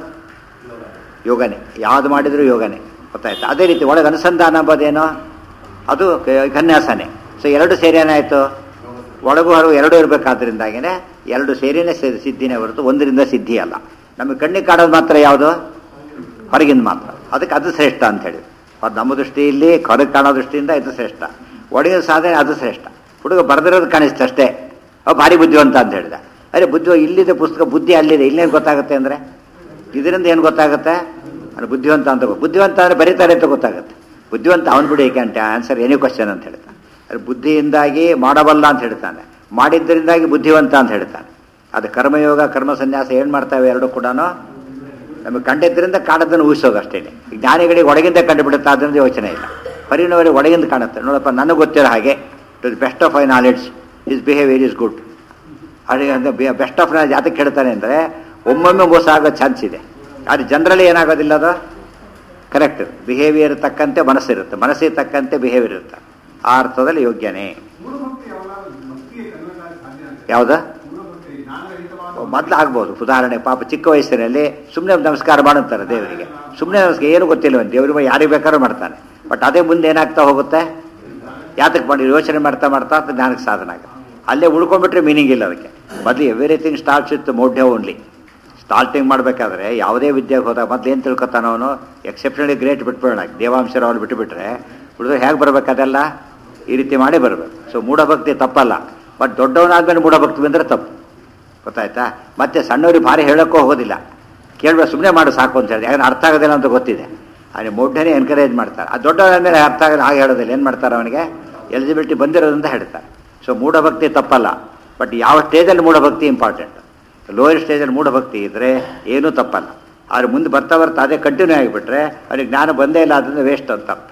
Speaker 1: ಯೋಗನೇ ಯಾವುದು ಮಾಡಿದ್ರು ಯೋಗನೇ ಗೊತ್ತಾಯ್ತು ಅದೇ ರೀತಿ ಒಳಗೆ ಅನುಸಂಧಾನ ಅಂಬೋದೇನೋ ಅದು ಕ- ಕನ್ಯಾಸನೇ ಸೊ ಎರಡು ಸೇರಿ ಏನಾಯಿತು ಒಳಗೂ ಹೊರಗು ಎರಡು ಇರಬೇಕಾದ್ರಿಂದಾಗೇನೆ ಎರಡು ಸೇರಿನೇ ಸೇ- ಸಿದ್ಧಿನೇ ಹೊರತು ಒಂದರಿಂದ ಸಿದ್ಧಿ ಅಲ್ಲ ನಮಗೆ ಕಣ್ಣಿಗೆ ಕಾಣೋದು ಮಾತ್ರ ಯಾವುದು ಹೊರಗಿಂದ ಮಾತ್ರ ಅದಕ್ಕೆ ಅದು ಶ್ರೇಷ್ಠ ಅಂತ ಹೇಳಿ ಅದು ನಮ್ಮ ದೃಷ್ಟಿಯಲ್ಲಿ ಹೊರಗೆ ಕಾಣೋ ದೃಷ್ಟಿಯಿಂದ ಇದು ಶ್ರೇಷ್ಠ ಒಳಗಿನ ಸಾಧನೆ ಅದು ಶ್ರೇಷ್ಠ ಹುಡುಗ ಬರೆದಿರೋದು ಕಾಣಿಸ್ತು ಅಷ್ಟೇ ಅವ ಭಾರಿ ಬುದ್ಧಿವಂತ ಅಂತ ಹೇಳಿದ ಅರೆ ಬುದ್ಧಿ ಇಲ್ಲಿದೆ ಪುಸ್ತಕ ಬುದ್ಧಿ ಅಲ್ಲಿದೆ ಇಲ್ಲೇನು ಗೊತ್ತಾಗುತ್ತೆ ಅಂದರೆ ಇದರಿಂದ ಏನು ಗೊತ್ತಾಗುತ್ತೆ ಅದು ಬುದ್ಧಿವಂತ ಅಂತ ಗೊ- ಬುದ್ಧಿವಂತ ಅಂದರೆ ಬರೀತಾರೆ ಅಂತ ಗೊತ್ತಾಗುತ್ತೆ ಬುದ್ಧಿವಂತ ಅವನು ಬಿಡಿ ಕ್ಯಾಂಟ್ ಆನ್ಸರ್ ಎನಿ ಕ್ವಶನ್ ಅಂತ ಹೇಳ್ತಾನೆ ಅದು ಬುದ್ಧಿಯಿಂದಾಗಿ ಮಾಡಬಲ್ಲ ಅಂತ ಹೇಳ್ತಾನೆ ಮಾಡಿದ್ದರಿಂದಾಗಿ ಬುದ್ಧಿವಂತ ಅಂತ ಹೇಳ್ತಾನೆ ಅದು ಕರ್ಮಯೋಗ ಕರ್ಮ ಸನ್ಯಾಸ ಏನು ಮಾಡ್ತಾವೆ ಎರಡು ಕೂಡ ನಮಗೆ ಕಂಡಿದ್ದರಿಂದ ಕಾಣೋದನ್ನು ಊಹಿಸೋದು ಅಷ್ಟೇ ಜ್ಞಾನಿಗಳಿಗೆ ಒಳಗಿಂದ ಕಂಡುಬಿಡುತ್ತೆ ಅದರಿಂದ ಯೋಚನೆ ಇಲ್ಲ ಪರಿಣವರಿಗೆ ಒಳಗಿಂದ ಕಾಣುತ್ತೆ ನೋಡಪ್ಪ ನನಗೆ ಗೊತ್ತಿರೋ ಹಾಗೆ to the best of I knowledge is behaviour is good ಅದೇ ಬೆಸ್ಟ್ ಆಫ್ ನಾಲೆಜ್ ಯಾತಕ್ಕೆ ಹೇಳ್ತಾನೆ ಅಂದರೆ ಒಮ್ಮೊಮ್ಮೆ ಮೋಸ ಆಗೋ ಚಾನ್ಸ್ ಇದೆ ಆದರೆ ಜನರಲಿ ಏನಾಗೋದಿಲ್ಲ ಅದು ಕರೆಕ್ಟ್ ಬಿಹೇವಿಯರ್ ತಕ್ಕಂತೆ ಮನಸ್ಸಿರುತ್ತೆ ಮನಸ್ಸಿಗೆ ತಕ್ಕಂತೆ ಬಿಹೇವಿಯರ್ ಇರುತ್ತೆ ಆ ಅರ್ಥದಲ್ಲಿ ಯೋಗ್ಯನೇ
Speaker 2: ಮೂಲ ಭಕ್ತಿ ಯಾವಾಗ ಭಕ್ತಿಗೆ ಕನ್ವರ್ಟ್ ಸಾಧ್ಯ ಅಂತ
Speaker 1: ಯಾವುದು
Speaker 2: ಮೂಲ ಭಕ್ತಿ ಜ್ಞಾನರಹಿತವಾದ
Speaker 1: ಮೊದಲು ಆಗ್ಬೋದು ಉದಾಹರಣೆ ಪಾಪ ಚಿಕ್ಕ ವಯಸ್ಸಿನಲ್ಲಿ ಸುಮ್ಮನೆ ನಮಸ್ಕಾರ ಮಾಡುತ್ತಾರೆ ದೇವರಿಗೆ ಸುಮ್ಮನೆ ನಮಸ್ಕಾರ ಏನು ಗೊತ್ತಿಲ್ಲ ದೇವರಿಗೆ ಯಾರಿಗೆ ಬೇಕಾದ್ರೂ ಮಾಡ್ತಾನೆ ಬಟ್ ಅದೇ ಮುಂದೆ ಏನಾಗ್ತಾ ಹೋಗುತ್ತೆ ಯಾತಕ್ಕೆ ಮಾಡಿ ಯೋಚನೆ ಮಾಡ್ತಾ ಮಾಡ್ತಾ ಅದು ಜ್ಞಾನಕ್ಕೆ ಸಾಧನ ಆಗುತ್ತೆ ಅಲ್ಲೇ ಉಳ್ಕೊಂಡ್ಬಿಟ್ರೆ ಮೀನಿಂಗ್ ಇಲ್ಲ ಅದಕ್ಕೆ ಮೊದಲು ಎವ್ರಿಥಿಂಗ್ ಸ್ಟಾರ್ಟ್ಸ್ ಇತ್ತು ಮೋಢ್ಯ ಓನ್ಲಿ ಸ್ಟಾರ್ಟಿಂಗ್ ಮಾಡಬೇಕಾದ್ರೆ ಯಾವುದೇ ವಿದ್ಯೆಗೆ ಹೋದಾಗ ಮೊದಲು ಏನು ತಿಳ್ಕೊತಾನ ಅವನು ಎಕ್ಸೆಪ್ಷನಲಿ ಗ್ರೇಟ್ ಬಿಟ್ಬಿಡೋಣ ದೇವಾಂಶರ ಅವ್ರು ಬಿಟ್ಟುಬಿಟ್ರೆ ಹುಡುಗರು ಹೇಗೆ ಬರ್ಬೇಕು ಅದೆಲ್ಲ ಈ ರೀತಿ ಮಾಡಿ ಬರಬೇಕು ಸೊ ಮೂಢಭಕ್ತಿ ತಪ್ಪಲ್ಲ ಬಟ್ ದೊಡ್ಡವನಾದ್ಮೇಲೆ ಮೂಢಭಕ್ತಿ ಬಂದರೆ ತಪ್ಪು ಗೊತ್ತಾಯ್ತಾ ಮತ್ತೆ ಸಣ್ಣವ್ರಿಗೆ ಭಾರಿ ಹೇಳೋಕ್ಕೂ ಹೋಗೋದಿಲ್ಲ ಕೇಳುವ ಸುಮ್ಮನೆ ಮಾಡು ಸಾಕು ಅಂತ ಹೇಳಿ ಯಾಕಂದ್ರೆ ಅರ್ಥ ಆಗೋದಿಲ್ಲ ಅಂತ ಗೊತ್ತಿದೆ ಅವನಿಗೆ ಮೂಢನೇ ಎನ್ಕರೇಜ್ ಮಾಡ್ತಾರೆ ಆ ದೊಡ್ಡವನಾದ್ಮೇಲೆ ಅರ್ಥ ಆಗಲ್ಲ ಹಾಗೆ ಹೇಳೋದಿಲ್ಲ ಏನು ಮಾಡ್ತಾರೆ ಅವನಿಗೆ ಎಲಿಜಿಬಿಲಿಟಿ ಬಂದಿರೋದಂತ ಹೇಳ್ತಾರೆ ಸೊ ಮೂಢಭಕ್ತಿ ತಪ್ಪಲ್ಲ ಬಟ್ ಯಾವ ಸ್ಟೇಜಲ್ಲಿ ಮೂಢಭಕ್ತಿ ಇಂಪಾರ್ಟೆಂಟ್ ಲೋಯರ್ ಸ್ಟೇಜಲ್ಲಿ ಮೂಢಭಕ್ತಿ ಇದ್ದರೆ ಏನೂ ತಪ್ಪಲ್ಲ ಆದ್ರೆ ಮುಂದೆ ಬರ್ತಾ ಬರ್ತಾ ಅದೇ ಕಂಟಿನ್ಯೂ ಆಗಿಬಿಟ್ರೆ ಅವನಿಗೆ ಜ್ಞಾನ ಬಂದೇ ಇಲ್ಲ ಅದರಿಂದ ವೇಸ್ಟ್ ಅಂತ ಅರ್ಥ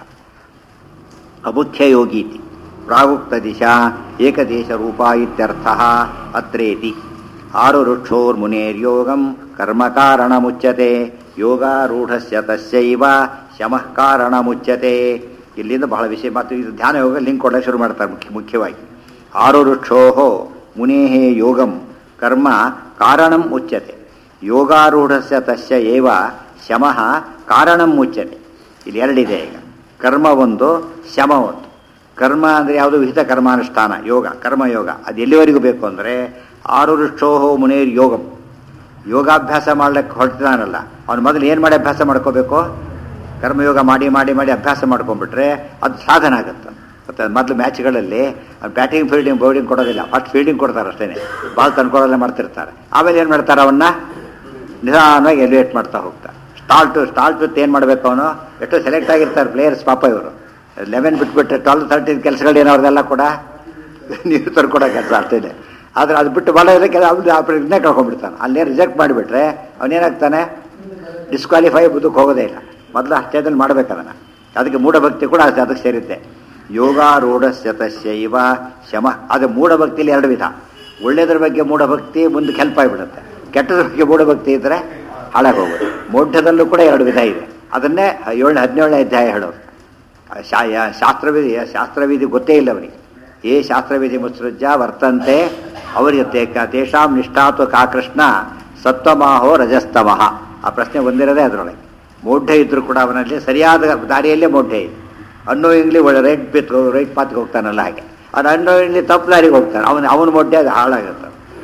Speaker 1: ಅಮುಖ್ಯ ಯೋಗೀತಿ ಪ್ರಾಗುಕ್ತ ದಿಶಾ ಏಕದೇಶ ರೂಪ ಇತ್ಯರ್ಥ ಅತ್ರೇತಿ ಆರು ಋಕ್ಷೋರ್ಮುನೇರ್ಯೋಗಂ ಕರ್ಮ ಕಾರಣ ಮುಚ್ಯತೆ ಯೋಗಾರೂಢಸ್ಯ ತಸ್ಯೈವ ಶಮಃ ಕಾರಣ ಮುಚ್ಯತೆ ಇಲ್ಲಿಂದ ಬಹಳ ವಿಷಯ ಮತ್ತು ಇದು ಧ್ಯಾನ ಯೋಗ ಲಿಂಕ್ ಕೊಡಕ್ಕೆ ಶುರು ಮಾಡ್ತಾರೆ ಮುಖ್ಯ ಮುಖ್ಯವಾಗಿ ಆರು ಋಕ್ಷೋ ಮುನೇ ಯೋಗಂ ಕರ್ಮ ಕಾರಣಂ ಮುಚ್ಯತೆ ಯೋಗಾರೂಢಸ್ಯ ತಸ್ಯ ಏವ ಶಮಃ ಕಾರಣಂ ಮುಚ್ಯತೆ ಇಲ್ಲಿ ಎರಡಿದೆ ಈಗ ಕರ್ಮ ಒಂದು ಶಮ ಒಂದು ಕರ್ಮ ಅಂದರೆ ಯಾವುದು ವಿಹಿತ ಕರ್ಮಾನುಷ್ಠಾನ ಯೋಗ ಕರ್ಮಯೋಗ ಅದು ಎಲ್ಲಿವರೆಗೂ ಬೇಕು ಅಂದರೆ ಆರು ಋಕ್ಷೋಹೋ ಮುನೇರ್ ಯೋಗಂ ಯೋಗಾಭ್ಯಾಸ ಮಾಡ್ಲಿಕ್ಕೆ ಹೊರಟಿದಾನಲ್ಲ ಅವನು ಮೊದಲು ಏನು ಮಾಡಿ ಅಭ್ಯಾಸ ಮಾಡ್ಕೋಬೇಕು ಕರ್ಮಯೋಗ ಮಾಡಿ ಮಾಡಿ ಮಾಡಿ ಅಭ್ಯಾಸ ಮಾಡ್ಕೊಂಡ್ಬಿಟ್ರೆ ಅದು ಸಾಧನ ಆಗುತ್ತೆ ಮತ್ತು ಮೊದಲು ಮ್ಯಾಚ್ಗಳಲ್ಲಿ ಬ್ಯಾಟಿಂಗ್ ಫೀಲ್ಡಿಂಗ್ ಬೌಲಿಂಗ್ ಕೊಡೋದಿಲ್ಲ ಫಸ್ಟ್ ಫೀಲ್ಡಿಂಗ್ ಕೊಡ್ತಾರೆ ಅಷ್ಟೇ ಬಾಲ್ ತಂದ್ಕೊಡೋಲ್ಲ ಮಾಡ್ತಿರ್ತಾರೆ ಆಮೇಲೆ ಏನು ಮಾಡ್ತಾರೆ ಅವನ್ನ ನಿಧಾನವಾಗಿ ಎಲಿವೇಟ್ ಮಾಡ್ತಾ ಹೋಗ್ತಾರೆ ಸ್ಟಾಲ್ಟು ಸ್ಟಾಲ್ಟ್ ವಿತ್ ಏನು ಮಾಡಬೇಕು ಅವನು ಎಷ್ಟು ಸೆಲೆಕ್ಟ್ ಆಗಿರ್ತಾರೆ ಪ್ಲೇಯರ್ಸ್ ಪಾಪ ಇವರು ಲೆವೆನ್ ಬಿಟ್ಬಿಟ್ಟು ಟ್ವೆಲ್ ತರ್ಟೀನ್ ಕೆಲಸಗಳು ಏನವ್ರದೆಲ್ಲ ಕೂಡ ನೀರು ತರ್ಕೊಡೋ ಕೆಲಸ ಅಷ್ಟೇ ಆದರೆ ಅದು ಬಿಟ್ಟು ಭಾಳ ಇರೋಕ್ಕೆ ಅವ್ನು ಆ ಇದನ್ನೇ ಕಳ್ಕೊಂಡ್ಬಿಡ್ತಾನೆ ಅಲ್ಲೇ ರಿಜೆಕ್ಟ್ ಮಾಡಿಬಿಟ್ರೆ ಅವನೇನಾಗ್ತಾನೆ ಡಿಸ್ಕ್ವಾಲಿಫೈ ಬದುಕು ಹೋಗೋದೇ ಇಲ್ಲ ಮೊದಲು ಅಷ್ಟೇದಲ್ಲಿ ಮಾಡ್ಬೇಕು ಅದನ್ನು ಅದಕ್ಕೆ ಮೂಢಭಕ್ತಿ ಕೂಡ ಅದು ಅದಕ್ಕೆ ಸೇರುತ್ತೆ ಯೋಗಾರೂಢಸ್ಯ ತಸ್ಯ ಇವ ಶಮ ಅದು ಮೂಢಭಕ್ತಿಲಿ ಎರಡು ವಿಧ ಒಳ್ಳೆಯದ್ರ ಬಗ್ಗೆ ಮೂಢಭಕ್ತಿ ಮುಂದಕ್ಕೆ ಹೆಲ್ಪ್ ಆಗಿಬಿಡುತ್ತೆ ಕೆಟ್ಟದ್ರ ಬಗ್ಗೆ ಮೂಢಭಕ್ತಿ ಇದ್ದರೆ ಹಾಳಾಗಿ ಹೋಗೋದು ಮೌಢ್ಯದಲ್ಲೂ ಕೂಡ ಎರಡು ವಿಧ ಇದೆ ಅದನ್ನೇ ಏಳು ಹದಿನೇಳನೇ ಅಧ್ಯಾಯ ಹೇಳೋದು ಶಾ ಯಾ- ಶಾಸ್ತ್ರವಿಧಿ ಶಾಸ್ತ್ರವಿಧಿ ಗೊತ್ತೇ ಇಲ್ಲ ಅವನಿಗೆ ಏ ಶಾಸ್ತ್ರವಿಧಿ ಮುತ್ಸೃಜ್ಯ ವರ್ತಂತೆ ಅವರಿಗೆ ತೇ- ತೇಷಾಂ ನಿಷ್ಠಾತ್ವ ಕಾ ಕೃಷ್ಣ ಸತ್ವಮಾಹೋ ರಜಸ್ತಮಃ ಆ ಪ್ರಶ್ನೆ ಬಂದಿರೋದೇ ಅದರೊಳಗೆ ಮೌಢ್ಯ ಇದ್ರೂ ಕೂಡ ಅವನಲ್ಲಿ ಸರಿಯಾದ ದಾರಿಯಲ್ಲೇ ಮೌಢ್ಯ ಇದೆ ಅನ್ನೋಯಿಂಗ್ಲಿ ಒಳ್ಳೆ ರೈಟ್ ಬಿತ್ ರೈಟ್ ಪಾತ್ಗೆ ಹೋಗ್ತಾನಲ್ಲ ಹಾಗೆ ಅವ್ನು ಅನ್ನೋಯಿಂಗ್ಲಿ ತಪ್ಪು ದಾರಿಗೆ ಹೋಗ್ತಾನೆ ಅವನು ಅವನ ಮೌಢ್ಯ ಅದು ಹಾಳಾಗುತ್ತೆ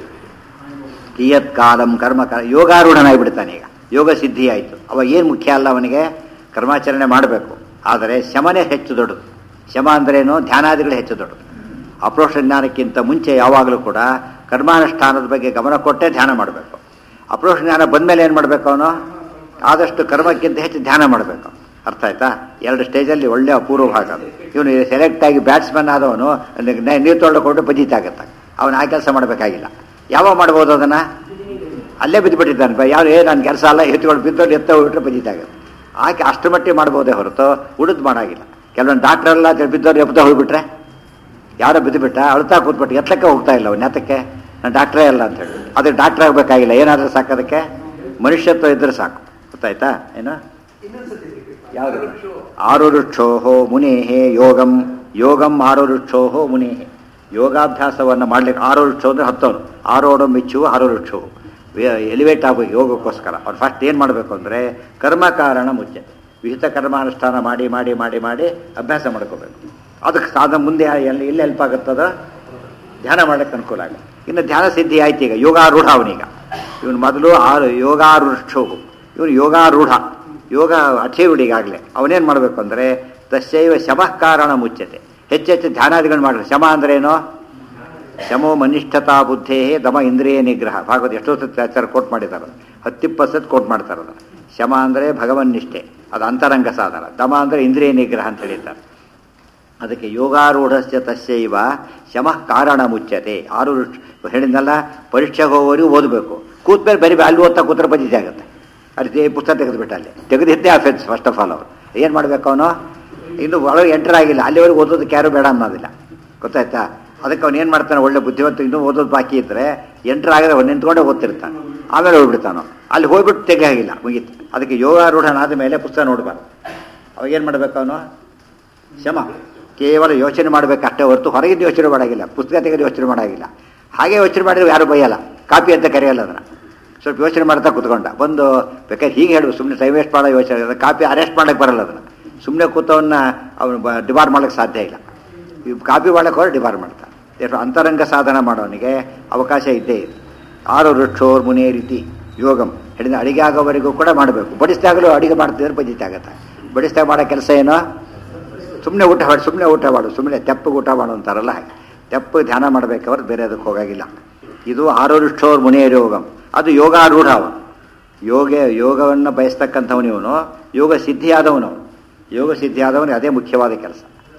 Speaker 1: ಕಿಯತ್ ಕಾಲಂ ಕರ್ಮ ಕಾಲ ಯೋಗಾರೂಢನಾಗಿಬಿಡ್ತಾನೆ ಈಗ ಯೋಗ ಸಿದ್ಧಿ ಆಯಿತು ಅವ ಏನು ಮುಖ್ಯ ಅಲ್ಲ ಅವನಿಗೆ ಕರ್ಮಾಚರಣೆ ಮಾಡಬೇಕು ಆದರೆ ಶಮನೇ ಹೆಚ್ಚು ದೊಡ್ಡದು ಶಮ ಅಂದ್ರೇನು ಧ್ಯಾನಾದಿಗಳು ಹೆಚ್ಚು ದೊಡ್ಡದು ಅಪ್ರೋಷ ಜ್ಞಾನಕ್ಕಿಂತ ಮುಂಚೆ ಯಾವಾಗಲೂ ಕೂಡ ಕರ್ಮಾನುಷ್ಠಾನದ ಬಗ್ಗೆ ಗಮನ ಕೊಟ್ಟೇ ಧ್ಯಾನ ಮಾಡಬೇಕು ಅಪ್ರೋಷ ಜ್ಞಾನ ಬಂದಮೇಲೆ ಏನು ಮಾಡಬೇಕು ಅವನು ಆದಷ್ಟು ಕರ್ಮಕ್ಕಿಂತ ಹೆಚ್ಚು ಧ್ಯಾನ ಮಾಡಬೇಕು ಅರ್ಥ ಆಯ್ತಾ ಎರಡು ಸ್ಟೇಜಲ್ಲಿ ಒಳ್ಳೆ ಅಪೂರ್ವ ಭಾಗ ಅದು ಇವನು ಸೆಲೆಕ್ಟ್ ಆಗಿ ಬ್ಯಾಟ್ಸ್ಮನ್ ಆದವನು ನೆ- ನೀರು ತೊಳ್ಕೊಂಡು ಬಜೀತಾಗತ್ತೆ ಅವನು ಆ ಕೆಲಸ ಮಾಡಬೇಕಾಗಿಲ್ಲ ಯಾವಾಗ ಮಾಡ್ಬೋದು ಅದನ್ನು ಅಲ್ಲೇ ಬಿದ್ದುಬಿಟ್ಟಿದ್ದಾನೆ ಬ ಯಾರು ಏ ನನ್ನ ಕೆಲಸ ಅಲ್ಲ ಎತ್ಕೊಂಡು ಬಿದ್ದೋಡು ಎತ್ತ ಹೋಗ್ಬಿಟ್ರೆ ಬಜೀತಾಗುತ್ತೆ ಆಕೆ ಅಷ್ಟು ಮಟ್ಟಿಗೆ ಮಾಡ್ಬೋದೇ ಹೊರತು ಉಳಿದು ಮಾಡಾಗಿಲ್ಲ ಕೆಲವೊಂದು ಡಾಕ್ಟ್ರೆಲ್ಲ ಬಿದ್ದವ್ರು ಎಪ್ಪ ಹೋಗ್ಬಿಟ್ರೆ ಯಾರೋ ಬಿದ್ದುಬಿಟ್ಟ ಅಳ್ತಾ ಕೂತ್ಬಿಟ್ಟು ಎತ್ತಕ್ಕೆ ಹೋಗ್ತಾ ಇಲ್ಲ ಅವ್ನು ಎತ್ತಕ್ಕೆ ನಾನು ಡಾಕ್ಟ್ರೇ ಅಲ್ಲ ಅಂತ ಹೇಳಿ ಅದು ಡಾಕ್ಟ್ರ್ ಆಗಬೇಕಾಗಿಲ್ಲ ಏನಾದರೂ ಸಾಕೋದಕ್ಕೆ ಮನುಷ್ಯತ್ವ ಇದ್ರೆ ಸಾಕು ಗೊತ್ತಾಯ್ತಾ ಏನು ಯಾವುದು ಆರುರುಕ್ಷೋಹೋ ಮುನೇಹೇ ಯೋಗಂ ಯೋಗಂ ಆರುರುಕ್ಷೋಹೋ ಮುನೇಹೇ ಯೋಗಾಭ್ಯಾಸವನ್ನು ಮಾಡ್ಲಿಕ್ಕೆ ಆರುರುಕ್ಷೋ ಅಂದರೆ ಹತ್ತವನು ಆರೋಡು ಮಿಚ್ಚು ಆರುರುಕ್ಷೋ ಎಲಿವೇಟ್ ಆಗಬೇಕು ಯೋಗಕ್ಕೋಸ್ಕರ ಅವ್ರು ಫಸ್ಟ್ ಏನು ಮಾಡಬೇಕು ಅಂದರೆ ಕರ್ಮ ಕಾರಣ ಮುಚ್ಚೆ ವಿಹಿತ ಕರ್ಮಾನುಷ್ಠಾನ ಮಾಡಿ ಮಾಡಿ ಮಾಡಿ ಮಾಡಿ ಅಭ್ಯಾಸ ಮಾಡ್ಕೋಬೇಕು ಅದಕ್ಕೆ ಸಾಧ ಮುಂದೆ ಎಲ್ಲಿ ಎಲ್ಲಿ ಹೆಲ್ಪ್ ಆಗುತ್ತದ ಧ್ಯಾನ ಮಾಡಕ್ಕೆ ಅನುಕೂಲ ಆಗುತ್ತೆ ಇನ್ನು ಧ್ಯಾನ ಸಿದ್ಧಿ ಆಯ್ತು ಈಗ ಯೋಗಾರೂಢ ಅವನೀಗ ಇವನು ಮೊದಲು ಆರು ಯೋಗಾರೂಢ ಇವನು ಯೋಗಾರೂಢ ಯೋಗ ಅಚೀವ್ಡ್ ಈಗಾಗಲೇ ಅವನೇನು ಮಾಡಬೇಕು ಅಂದರೆ ತಸ್ಯೈವ ಶಮಃ ಕಾರಣ ಮುಚ್ಚತೆ ಹೆಚ್ಚೆಚ್ಚು ಧ್ಯಾನಾದಿಗಳು ಮಾಡಬೇಕು ಶಮ ಅಂದ್ರೇನು ಶಮೋ ಮನಿಷ್ಠತಾ ಬುದ್ಧೇ ದಮ ಇಂದ್ರಿಯ ನಿಗ್ರಹ ಭಾಗವತ ಎಷ್ಟೋ ಸತಿ ಆಚಾರ ಕೋಟ್ ಮಾಡಿದ್ದಾರೆ ಹತ್ತಿಪ್ಪತ್ತು ಸತಿ ಕೋಟ್ ಮಾಡ್ತಾರೆ ಅದನ್ನು ಶಮ ಅಂದರೆ ಭಗವನ್ ನಿಷ್ಠೆ ಅದು ಅಂತರಂಗ ಸಾಧನ ದಮ ಅಂದರೆ ಇಂದ್ರಿಯ ನಿಗ್ರಹ ಅಂತ ಹೇಳಿದ್ದಾರೆ ಅದಕ್ಕೆ ಯೋಗಾರೂಢಸ್ಯ ತಸ್ಯೈವ ಶಮಃ ಕಾರಣ ಮುಚ್ಚತೆ ಆರು ಹೇಳಿದ್ನಲ್ಲ ಪರೀಕ್ಷೆಗೆ ಹೋಗೋರಿಗೆ ಓದಬೇಕು ಕೂತ್ಮೇಲೆ ಬರೀ ಅಲ್ಲಿ ಓದ್ತಾ ಕೂತ್ರೆ ಬಜಿತೆ ಆಗುತ್ತೆ ಅಲ್ಲಿ ಪುಸ್ತಕ ತೆಗೆದುಬಿಟ್ಟು ಅಲ್ಲಿ ತೆಗೆದಿದ್ದೇ ಅಫೆನ್ಸ್ ಫಸ್ಟ್ ಆಫ್ ಆಲ್ ಅವರು ಏನು ಮಾಡಬೇಕು ಅವನು ಇನ್ನು ಒಳಗೆ ಎಂಟರ್ ಆಗಿಲ್ಲ ಅಲ್ಲಿವರೆಗೆ ಓದೋದಕ್ಕೆ ಯಾರು ಬೇಡ ಅನ್ನೋದಿಲ್ಲ ಗೊತ್ತಾಯ್ತಾ ಅದಕ್ಕೆ ಅವ್ನು ಏನು ಮಾಡ್ತಾನೆ ಒಳ್ಳೆ ಬುದ್ಧಿವಂತ ಇನ್ನೂ ಓದೋದು ಬಾಕಿ ಇದ್ದರೆ ಎಂಟರ್ ಆಗದೆ ಅವ್ನು ನಿಂತ್ಕೊಂಡೇ ಓದ್ತಿರ್ತಾನೆ ಆಮೇಲೆ ಹೋಗ್ಬಿಡ್ತಾನು ಅಲ್ಲಿ ಹೋಗ್ಬಿಟ್ಟು ತೆಗೆ ಆಗಿಲ್ಲ ಮುಗೀತು ಅದಕ್ಕೆ ಯೋಗಾರೂಢನಾದ ಮೇಲೆ ಪುಸ್ತಕ ನೋಡಬಾರ್ದು ಅವಾಗ ಏನು ಮಾಡಬೇಕು ಅವನು ಶಮ ಕೇವಲ ಯೋಚನೆ ಮಾಡಬೇಕು ಅಷ್ಟೇ ಹೊರತು ಹೊರಗಿಂದ ಯೋಚನೆ ಮಾಡೋಂಗಿಲ್ಲ ಪುಸ್ತಕ ತೆಗೆದು ಯೋಚನೆ ಮಾಡೋಂಗಿಲ್ಲ ಹಾಗೆ ಯೋಚನೆ ಮಾಡಿದ್ರೆ ಯಾರು ಬೈಯಲ್ಲ ಕಾಪಿ ಅಂತ ಕರೆಯಲ್ಲ ಅದನ್ನು ಸ್ವಲ್ಪ ಯೋಚನೆ ಮಾಡ್ತಾ ಕುತ್ಕೊಂಡ ಬಂದು ಬೇಕಾದ್ರೆ ಹೀಗೆ ಹೇಳು ಸುಮ್ಮನೆ ಟೈಮ್ ವೇಸ್ಟ್ ಮಾಡೋ ಯೋಚನೆ ಅದು ಕಾಪಿ ಅರೆಸ್ಟ್ ಮಾಡಕ್ಕೆ ಬರಲ್ಲ ಅದನ್ನು ಸುಮ್ಮನೆ ಕೂತವನ್ನ ಅವನು ಡಿಬಾರ್ ಮಾಡೋಕ್ಕೆ ಸಾಧ್ಯ ಇಲ್ಲ ಈ ಕಾಪಿ ಮಾಡಕ್ಕೆ ಹೋದ್ರೆ ಡಿಬಾರ್ ಮಾಡ್ತಾನೆ ಎಷ್ಟು ಅಂತರಂಗ ಸಾಧನ ಮಾಡೋನಿಗೆ ಅವಕಾಶ ಇದ್ದೇ ಇದೆ ಆರು ವೃಕ್ಷೋರ್ ಮುನೇ ರೀತಿ ಯೋಗಂ ಹೇಳಿದ ಅಡಿಗೆ ಆಗೋವರೆಗೂ ಕೂಡ ಮಾಡಬೇಕು ಬಡಿಸಿದಾಗಲೂ ಅಡಿಗೆ ಮಾಡ್ತಿದ್ರೆ ಬಜಿತೆ ಆಗತ್ತೆ ಬಡಿಸಿದಾಗ ಮಾಡೋ ಕೆಲಸ ಏನೋ ಸುಮ್ಮನೆ ಊಟ ಮಾಡಿ ಸುಮ್ಮನೆ ಊಟ ಮಾಡು ಸುಮ್ಮನೆ ತೆಪ್ಪಗೆ ಊಟ ಮಾಡು ಅಂತಾರಲ್ಲ ಹಾಗೆ ತೆಪ್ಪಗೆ ಧ್ಯಾನ ಮಾಡಬೇಕವ್ರು ಬೇರೆ ಅದಕ್ಕೆ ಹೋಗಾಗಿಲ್ಲ ಇದು ಆರೋರುಷ್ಠೋರ್ ಮುನಿಯ ಯೋಗಂ ಅದು ಯೋಗಾರೂಢ ಅವನು ಯೋಗ ಯೋಗವನ್ನು ಬಯಸ್ತಕ್ಕಂಥವನು ಇವನು ಯೋಗ ಸಿದ್ಧಿಯಾದವನು ಅವನು ಯೋಗ ಸಿದ್ಧಿಯಾದವನಿಗೆ ಅದೇ ಮುಖ್ಯವಾದ ಕೆಲಸ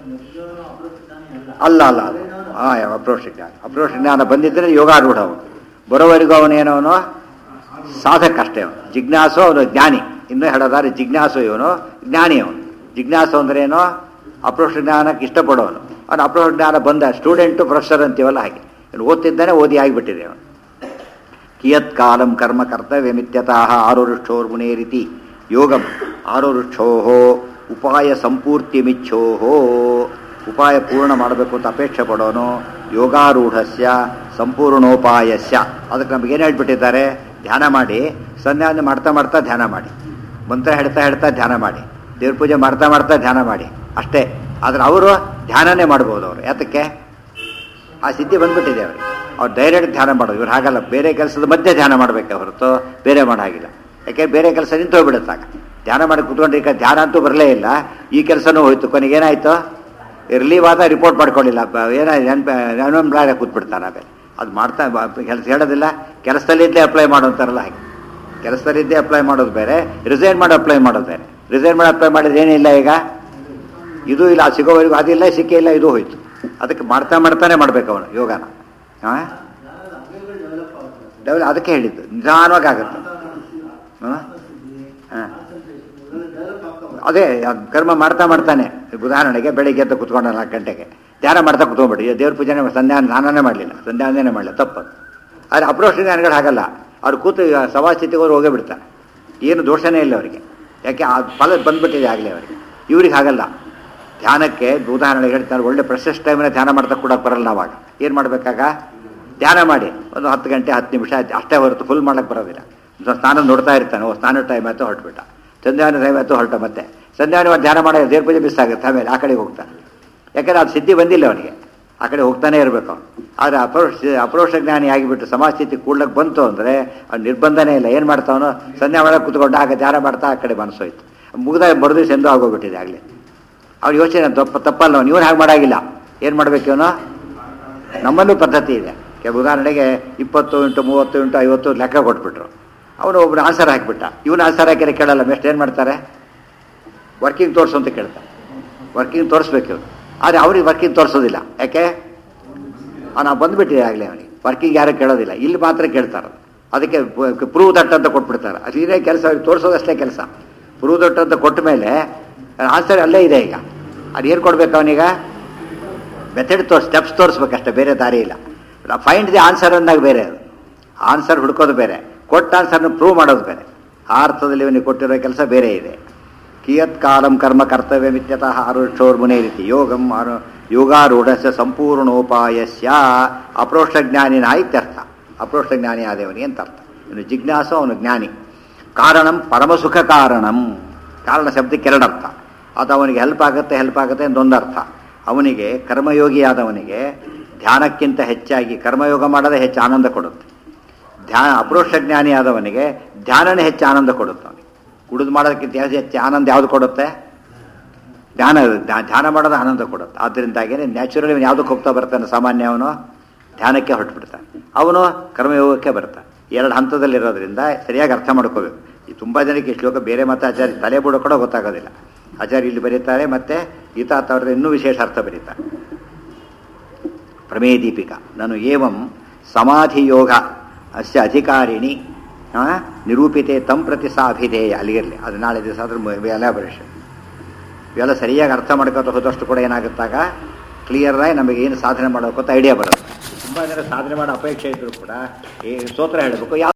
Speaker 1: ಅಲ್ಲ ಅಲ್ಲ ಅಲ್ಲ ಹಾಂ ಅಪ್ರೋಷ ಜ್ಞಾನ ಅಪ್ರೋಷ ಜ್ಞಾನ ಬಂದಿದ್ದರೆ ಯೋಗಾರೂಢ ಅವನು ಬರೋವರೆಗೂ ಅವನೇನವನು ಸಾಧಕ ಅಷ್ಟೇ ಅವನು ಜಿಜ್ಞಾಸು ಅವನು ಜ್ಞಾನಿ ಇನ್ನೂ ಹೇಳೋದಾದ್ರೆ ಜಿಜ್ಞಾಸು ಇವನು ಜ್ಞಾನಿ ಅವನು ಜಿಜ್ಞಾಸು ಅಂದ್ರೇನು ಅಪ್ರೋಷ ಜ್ಞಾನಕ್ಕೆ ಇಷ್ಟಪಡೋನು ಅವನು ಅಪ್ರೋಷ ಜ್ಞಾನ ಬಂದ ಸ್ಟೂಡೆಂಟು ಪ್ರೊಫೆಸರ್ ಅಂತೀವಲ್ಲ ಹಾಗೆ ಇವ್ನು ಓದ್ತಿದ್ದಾನೆ ಓದಿ ಆಗಿಬಿಟ್ಟಿದೆ ಅವನು ಕಿಯತ್ ಕಾಲಂ ಕರ್ಮ ಕರ್ತವ್ಯಮಿತ್ಯತಃ ಆರೋರುಷ್ಠೋರ್ ಮುನೇ ರೀತಿ ಯೋಗಂ ಆರೋರುಷ್ಠೋ ಉಪಾಯ ಸಂಪೂರ್ತಿಮಿಚ್ಛೋಹೋ ಉಪಾಯ ಪೂರ್ಣ ಮಾಡಬೇಕು ಅಂತ ಅಪೇಕ್ಷೆ ಪಡೋನು ಯೋಗಾರೂಢಸ್ಯ ಸಂಪೂರ್ಣೋಪಾಯಸ್ಯ ಅದಕ್ಕೆ ನಮ್ಗೆ ಏನು ಹೇಳ್ಬಿಟ್ಟಿದ್ದಾರೆ ಧ್ಯಾನ ಮಾಡಿ ಸಂಧ್ಯಾವಂದನೆ ಮಾಡ್ತಾ ಮಾಡ್ತಾ ಧ್ಯಾನ ಮಾಡಿ ಮಂತ್ರ ಹೇಳ್ತಾ ಹೇಳ್ತಾ ಧ್ಯಾನ ಮಾಡಿ ದೇವ್ರ ಪೂಜೆ ಮಾಡ್ತಾ ಮಾಡ್ತಾ ಧ್ಯಾನ ಮಾಡಿ ಅಷ್ಟೇ ಆದರೆ ಅವರು ಧ್ಯಾನನೇ ಮಾಡ್ಬೋದು ಅವರು ಯಾತಕ್ಕೆ ಆ ಸಿದ್ಧಿ ಬಂದ್ಬಿಟ್ಟಿದೆ ಅವ್ರಿಗೆ ಅವ್ರು ಡೈರೆಕ್ಟ್ ಧ್ಯಾನ ಮಾಡೋದು ಇವ್ರು ಹಾಗಲ್ಲ ಬೇರೆ ಕೆಲಸದ ಮಧ್ಯೆ ಧ್ಯಾನ ಮಾಡಬೇಕೆ ಹೊರತು ಬೇರೆ ಮಾಡಾಗಿಲ್ಲ ಯಾಕೆ ಬೇರೆ ಕೆಲಸ ನಿಂತು ಹೋಗ್ಬಿಡುತ್ತಾಗ ಧ್ಯಾನ ಮಾಡಿ ಕುತ್ಕೊಂಡ್ರೆ ಈಗ ಧ್ಯಾನ ಅಂತೂ ಬರಲೇ ಇಲ್ಲ ಈ ಕೆಲಸನೂ ಹೋಯ್ತು ಕೊನೆಗೆ ಏನಾಯ್ತು ರಿಲೀವ್ ಆದ ರಿಪೋರ್ಟ್ ಮಾಡ್ಕೊಳ್ಳಿಲ್ಲ ಬ- ಏನೋ ನೆನಪು ಬ್ಲಾಗ ಕೂತ್ಬಿಡ್ತಾನೆ ಆಮೇಲೆ ಅದು ಮಾಡ್ತಾ ಕೆಲಸ ಹೇಳೋದಿಲ್ಲ ಕೆಲಸದಲ್ಲಿದ್ದೇ ಅಪ್ಲೈ ಮಾಡೋಂತಾರಲ್ಲ ಹಾಗೆ ಕೆಲಸದಲ್ಲಿದ್ದೇ ಅಪ್ಲೈ ಮಾಡೋದು ಬೇರೆ ರಿಸೈನ್ ಮಾಡಿ ಅಪ್ಲೈ ಮಾಡೋದು ಬೇರೆ ರಿಸೈನ್ ಮಾಡಿ ಅಪ್ಲೈ ಮಾಡೋದು ಏನಿಲ್ಲ ಈಗ ಇದು ಇಲ್ಲ ಅದು ಸಿಗೋವರೆಗೂ ಅದಿಲ್ಲ ಸಿಕ್ಕೇ ಇಲ್ಲ ಇದು ಹೋಯ್ತು ಅದಕ್ಕೆ ಮಾಡ್ತಾ ಮಾಡ್ತಾನೆ ಮಾಡ್ಬೇಕು ಅವನು ಯೋಗನ ಹಾಂ ಡೆವಲಪ್ ಅದಕ್ಕೆ ಹೇಳಿದ್ದು ನಿಧಾನವಾಗಿ ಆಗುತ್ತೆ ಹಾಂ ಹಾಂ ಅದೇ ಅದ್ ಕರ್ಮ ಮಾಡ್ತಾ ಮಾಡ್ತಾನೆ ಈಗ ಉದಾಹರಣೆಗೆ ಬೆಳಿಗ್ಗೆ ಎದ್ದು ಕುತ್ಕೊಂಡ ನಾಲ್ಕು ಗಂಟೆಗೆ ಧ್ಯಾನ ಮಾಡ್ತಾ ಕುತ್ಕೊಂಡ್ಬಿಡಿ ದೇವ್ರ ಪೂಜೆನೆ ಮಾಡಿ- ಸಂಧ್ಯಾ ಸ್ನಾನನೇ ಮಾಡಲಿಲ್ಲ ಸಂಧ್ಯಾನೇ ಮಾಡಲಿಲ್ಲ ತಪ್ಪು ಆದರೆ ಅಪ್ರೋಷ್ ಜ್ಞಾನಿಗಳು ಹಾಗಲ್ಲ ಅವ್ರು ಕೂತು ಈಗ ಸಭಾಸ್ಥಿತಿಗೆ ಹೋಗಿ ಹೋಗೇ ಬಿಡ್ತಾರೆ ಏನು ದೋಷನೇ ಇಲ್ಲ ಅವರಿಗೆ ಯಾಕೆ ಆ ಫಲ ಬಂದ್ಬಿಟ್ಟಿದೆ ಆಗಲೇ ಅವರಿಗೆ ಇವ್ರಿಗೆ ಹಾಗಲ್ಲ ಧ್ಯಾನಕ್ಕೆ ಉದಾಹರಣೆಗೆ ಹೇಳ್ತಾರೆ ಒಳ್ಳೆ ಪ್ರಶಸ್ತ ಟೈಮಿನ ಧ್ಯಾನ ಮಾಡ್ತಾ ಕೂಡ ಬರಲ್ಲ ನಾವಾಗ ಏನು ಮಾಡಬೇಕಾಗ ಧ್ಯಾನ ಮಾಡಿ ಒಂದು ಹತ್ತು ಗಂಟೆ ಹತ್ತು ನಿಮಿಷ ಅಷ್ಟೇ ಹೊರತು ಫುಲ್ ಮಾಡಕ್ಕೆ ಬರೋದಿಲ್ಲ ಸ್ವಲ್ಪ ಸ್ನಾನ ನೋಡ್ತಾ ಇರ್ತಾನೆ ಓ ಸ್ನಾನ ಟೈಮ್ ಆಯ್ತು ಹೊರಟ್ಬಿಟ್ಟ ಸಂಧ್ಯಾನ ಟೈಮ್ ಆಯ್ತು ಹೊರಟ ಮತ್ತೆ ಸಂಧ್ಯಾನ ಮಾಡಿ ಧ್ಯಾನ ಮಾಡಿ ದೇವ್ರ ಪೂಜೆ ಮಿಸ್ ಆಗುತ್ತೆ ಆಮೇಲೆ ಆ ಕಡೆಗೆ ಹೋಗ್ತಾನೆ ಯಾಕಂದ್ರೆ ಅದು ಸಿದ್ಧಿ ಬಂದಿಲ್ಲ ಅವನಿಗೆ ಆ ಕಡೆ ಹೋಗ್ತಾನೆ ಇರಬೇಕು ಅವನು ಆದರೆ ಅಪರೋಕ್ಷ ಅಪರೋಕ್ಷ ಜ್ಞಾನಿ ಆಗಿಬಿಟ್ಟು ಸಮಾಜಸ್ಥಿತಿ ಕೂಡ್ಲಕ್ಕೆ ಬಂತು ಅಂದರೆ ಅವ್ನು ನಿರ್ಬಂಧನೇ ಇಲ್ಲ ಏನು ಮಾಡ್ತಾವನು ಸಂಧ್ಯಾ ಮಾಡಕ್ಕೆ ಕೂತ್ಕೊಂಡು ಆಗ ಧ್ಯಾನ ಮಾಡ್ತಾ ಆ ಕಡೆ ಮನಸ್ಸೋಯ್ತು ಮುಗ್ದ ಮರುದಿವ್ಸ ಎಂದೂ ಆಗೋಗ್ಬಿಟ್ಟಿದೆ ಆಗಲೇ ಅವ್ನು ಯೋಚನೆ ತಪ್ಪ ತಪ್ಪಲ್ಲ ಅವನು ಇವನು ಹಾಗೆ ಮಾಡಾಗಿಲ್ಲ ಏನು ಮಾಡ್ಬೇಕು ಇವನು ನಮ್ಮಲ್ಲೂ ಪದ್ಧತಿ ಇದೆ ಕೆಲವು ಉದಾಹರಣೆಗೆ ಇಪ್ಪತ್ತು ಇಂಟು ಮೂವತ್ತು ಇಂಟು ಐವತ್ತು ಲೆಕ್ಕ ಕೊಟ್ಬಿಟ್ರು ಅವನು ಒಬ್ಬನು ಆನ್ಸರ್ ಹಾಕಿಬಿಟ್ಟ ಇವನು ಆನ್ಸರ್ ಹಾಕಿದ್ರೆ ಕೇಳಲ್ಲ ಬೆಸ್ಟ್ ಏನು ಮಾಡ್ತಾರೆ ವರ್ಕಿಂಗ್ ತೋರಿಸು ಅಂತ ಕೇಳ್ತಾರೆ ವರ್ಕಿಂಗ್ ತೋರಿಸ್ಬೇಕು ಇವನು ಆದರೆ ಅವ್ರಿಗೆ ವರ್ಕಿಂಗ್ ತೋರಿಸೋದಿಲ್ಲ ಯಾಕೆ ಅವನು ಬಂದುಬಿಟ್ಟಿದೆ ಆಗಲೇ ಅವನಿಗೆ ವರ್ಕಿಂಗ್ ಯಾರು ಕೇಳೋದಿಲ್ಲ ಇಲ್ಲಿ ಮಾತ್ರ ಕೇಳ್ತಾರೆ ಅದಕ್ಕೆ ಪ್ರೂವ್ ದಟ್ ಅಂತ ಕೊಟ್ಬಿಡ್ತಾರೆ ಅದು ಇದೇ ಕೆಲಸ ಅವ್ರಿಗೆ ತೋರಿಸೋದಷ್ಟೇ ಕೆಲಸ ಪ್ರೂವ್ ದಟ್ ಅಂತ ಕೊಟ್ಟ ಮೇಲೆ ಆನ್ಸರ್ ಅಲ್ಲೇ ಇದೆ ಈಗ ಅದು ಏನು ಕೊಡ್ಬೇಕು ಅವನೀಗ ಮೆಥಡ್ ತೋರ್ ಸ್ಟೆಪ್ಸ್ ತೋರಿಸ್ಬೇಕಷ್ಟೇ ಬೇರೆ ದಾರಿ ಇಲ್ಲ ಫೈಂಡ್ ದಿ ಆನ್ಸರ್ ಅಂದಾಗ ಬೇರೆ ಅದು ಆನ್ಸರ್ ಹುಡ್ಕೋದು ಬೇರೆ ಕೊಟ್ಟ ಆನ್ಸರ್ನ ಪ್ರೂವ್ ಮಾಡೋದು ಬೇರೆ ಆ ಅರ್ಥದಲ್ಲಿ ಇವನಿಗೆ ಕೊಟ್ಟಿರೋ ಕೆಲಸ ಬೇರೆ ಇದೆ ಕಿಯತ್ ಕಾಲಂ ಕರ್ಮ ಕರ್ತವ್ಯ ಮಿತ್ಯತಃ ಆರುಷೋರ್ ಮುನೇ ರೀತಿ ಯೋಗಂ ಆರು ಯೋಗಾರೂಢಸ್ಯ ಸಂಪೂರ್ಣೋಪಾಯಸ್ಯ ಅಪ್ರೋಷ್ಟ ಜ್ಞಾನಿನ ಇತ್ಯರ್ಥ ಅಪ್ರೋಷ್ಟ ಜ್ಞಾನಿ ಆದೇವನಿಗೆ ಅಂತ ಅರ್ಥ ಇನ್ನು ಜಿಜ್ಞಾಸು ಅವನು ಜ್ಞಾನಿ ಕಾರಣಂ ಪರಮಸುಖ ಕಾರಣಂ ಕಾರಣ ಶಬ್ದಕ್ಕೆ ಎರಡರ್ಥ ಅದು ಅವನಿಗೆ ಹೆಲ್ಪ್ ಆಗುತ್ತೆ ಹೆಲ್ಪ್ ಆಗುತ್ತೆ ಅಂತ ಅರ್ಥ ಅವನಿಗೆ ಕರ್ಮಯೋಗಿಯಾದವನಿಗೆ ಧ್ಯಾನಕ್ಕಿಂತ ಹೆಚ್ಚಾಗಿ ಕರ್ಮಯೋಗ ಮಾಡೋದೇ ಹೆಚ್ಚು ಆನಂದ ಕೊಡುತ್ತೆ ಧ್ಯಾನ ಅಪ್ರೋಕ್ಷ ಜ್ಞಾನಿ ಆದವನಿಗೆ ಧ್ಯಾನನೇ ಹೆಚ್ಚು ಆನಂದ ಕೊಡುತ್ತೆ ಅವನಿಗೆ ಕುಡಿದು ಮಾಡೋದಕ್ಕಿಂತ ಹೆಚ್ಚು ಹೆಚ್ಚು ಆನಂದ ಯಾವುದು ಕೊಡುತ್ತೆ ಧ್ಯಾನ ಧ್ಯಾನ ಧ್ಯಾನ ಮಾಡೋದು ಆನಂದ ಕೊಡುತ್ತೆ ಆದ್ದರಿಂದಾಗೇನೆ ನ್ಯಾಚುರಲಿ ಅವನು ಯಾವುದಕ್ಕೆ ಹೋಗ್ತಾ ಬರ್ತಾನೆ ಸಾಮಾನ್ಯ ಅವನು ಧ್ಯಾನಕ್ಕೆ ಹೊರಟುಬಿಡ್ತಾನೆ ಅವನು ಕರ್ಮಯೋಗಕ್ಕೆ ಬರ್ತಾನೆ ಎರಡು ಹಂತದಲ್ಲಿರೋದ್ರಿಂದ ಸರಿಯಾಗಿ ಅರ್ಥ ಮಾಡ್ಕೋಬೇಕು ಈ ತುಂಬ ಜನಕ್ಕೆ ಈ ಶ್ಲೋಕ ಬೇರೆ ಮತ್ತೆ ಆಚಾರ್ಯ ತಲೆ ಬುಡ ಕೂಡ ಗೊತ್ತಾಗೋದಿಲ್ಲ ಆಚಾರ್ಯ ಇಲ್ಲಿ ಬರೀತಾರೆ ಮತ್ತೆ ಗೀತಾತ್ ಅವ್ರದ್ದು ಇನ್ನೂ ವಿಶೇಷ ಅರ್ಥ ಬರೀತಾರೆ ಪ್ರಮೇಯ ದೀಪಿಕಾ ನಾನು ಏವಂ ಸಮಾಧಿ ಯೋಗ ಅಸ್ಯ ಅಧಿಕಾರಿಣಿ ಆ, ನಿರೂಪಿತೆ ತಂ ಪ್ರತಿ ಸಾಭಿಧೇಯ ಅಲ್ಲಿಗಿರಲಿ ಅದು ನಾಳೆ ದಿವಸ ಆದ್ರೆ ಎಲಾಬರೇಷನ್ ಇವೆಲ್ಲ ಸರಿಯಾಗಿ ಅರ್ಥ ಮಾಡ್ಕೊತ ಹೋದಷ್ಟು ಕೂಡ ಏನಾಗುತ್ತಾಗ ಕ್ಲಿಯರ್ ಆಗಿ ನಮಗೆ ಏನು ಸಾಧನೆ ಮಾಡಬೇಕು ಅಂತ ಐಡಿಯಾ ಬರುತ್ತೆ ತುಂಬ ಜನ ಸಾಧನೆ ಮಾಡೋ ಅಪೇಕ್ಷೆ ಇದ್ದರೂ ಕೂಡ ಈ ಸ್ತೋತ್ರ ಹೇಳಬೇಕು ಯಾವ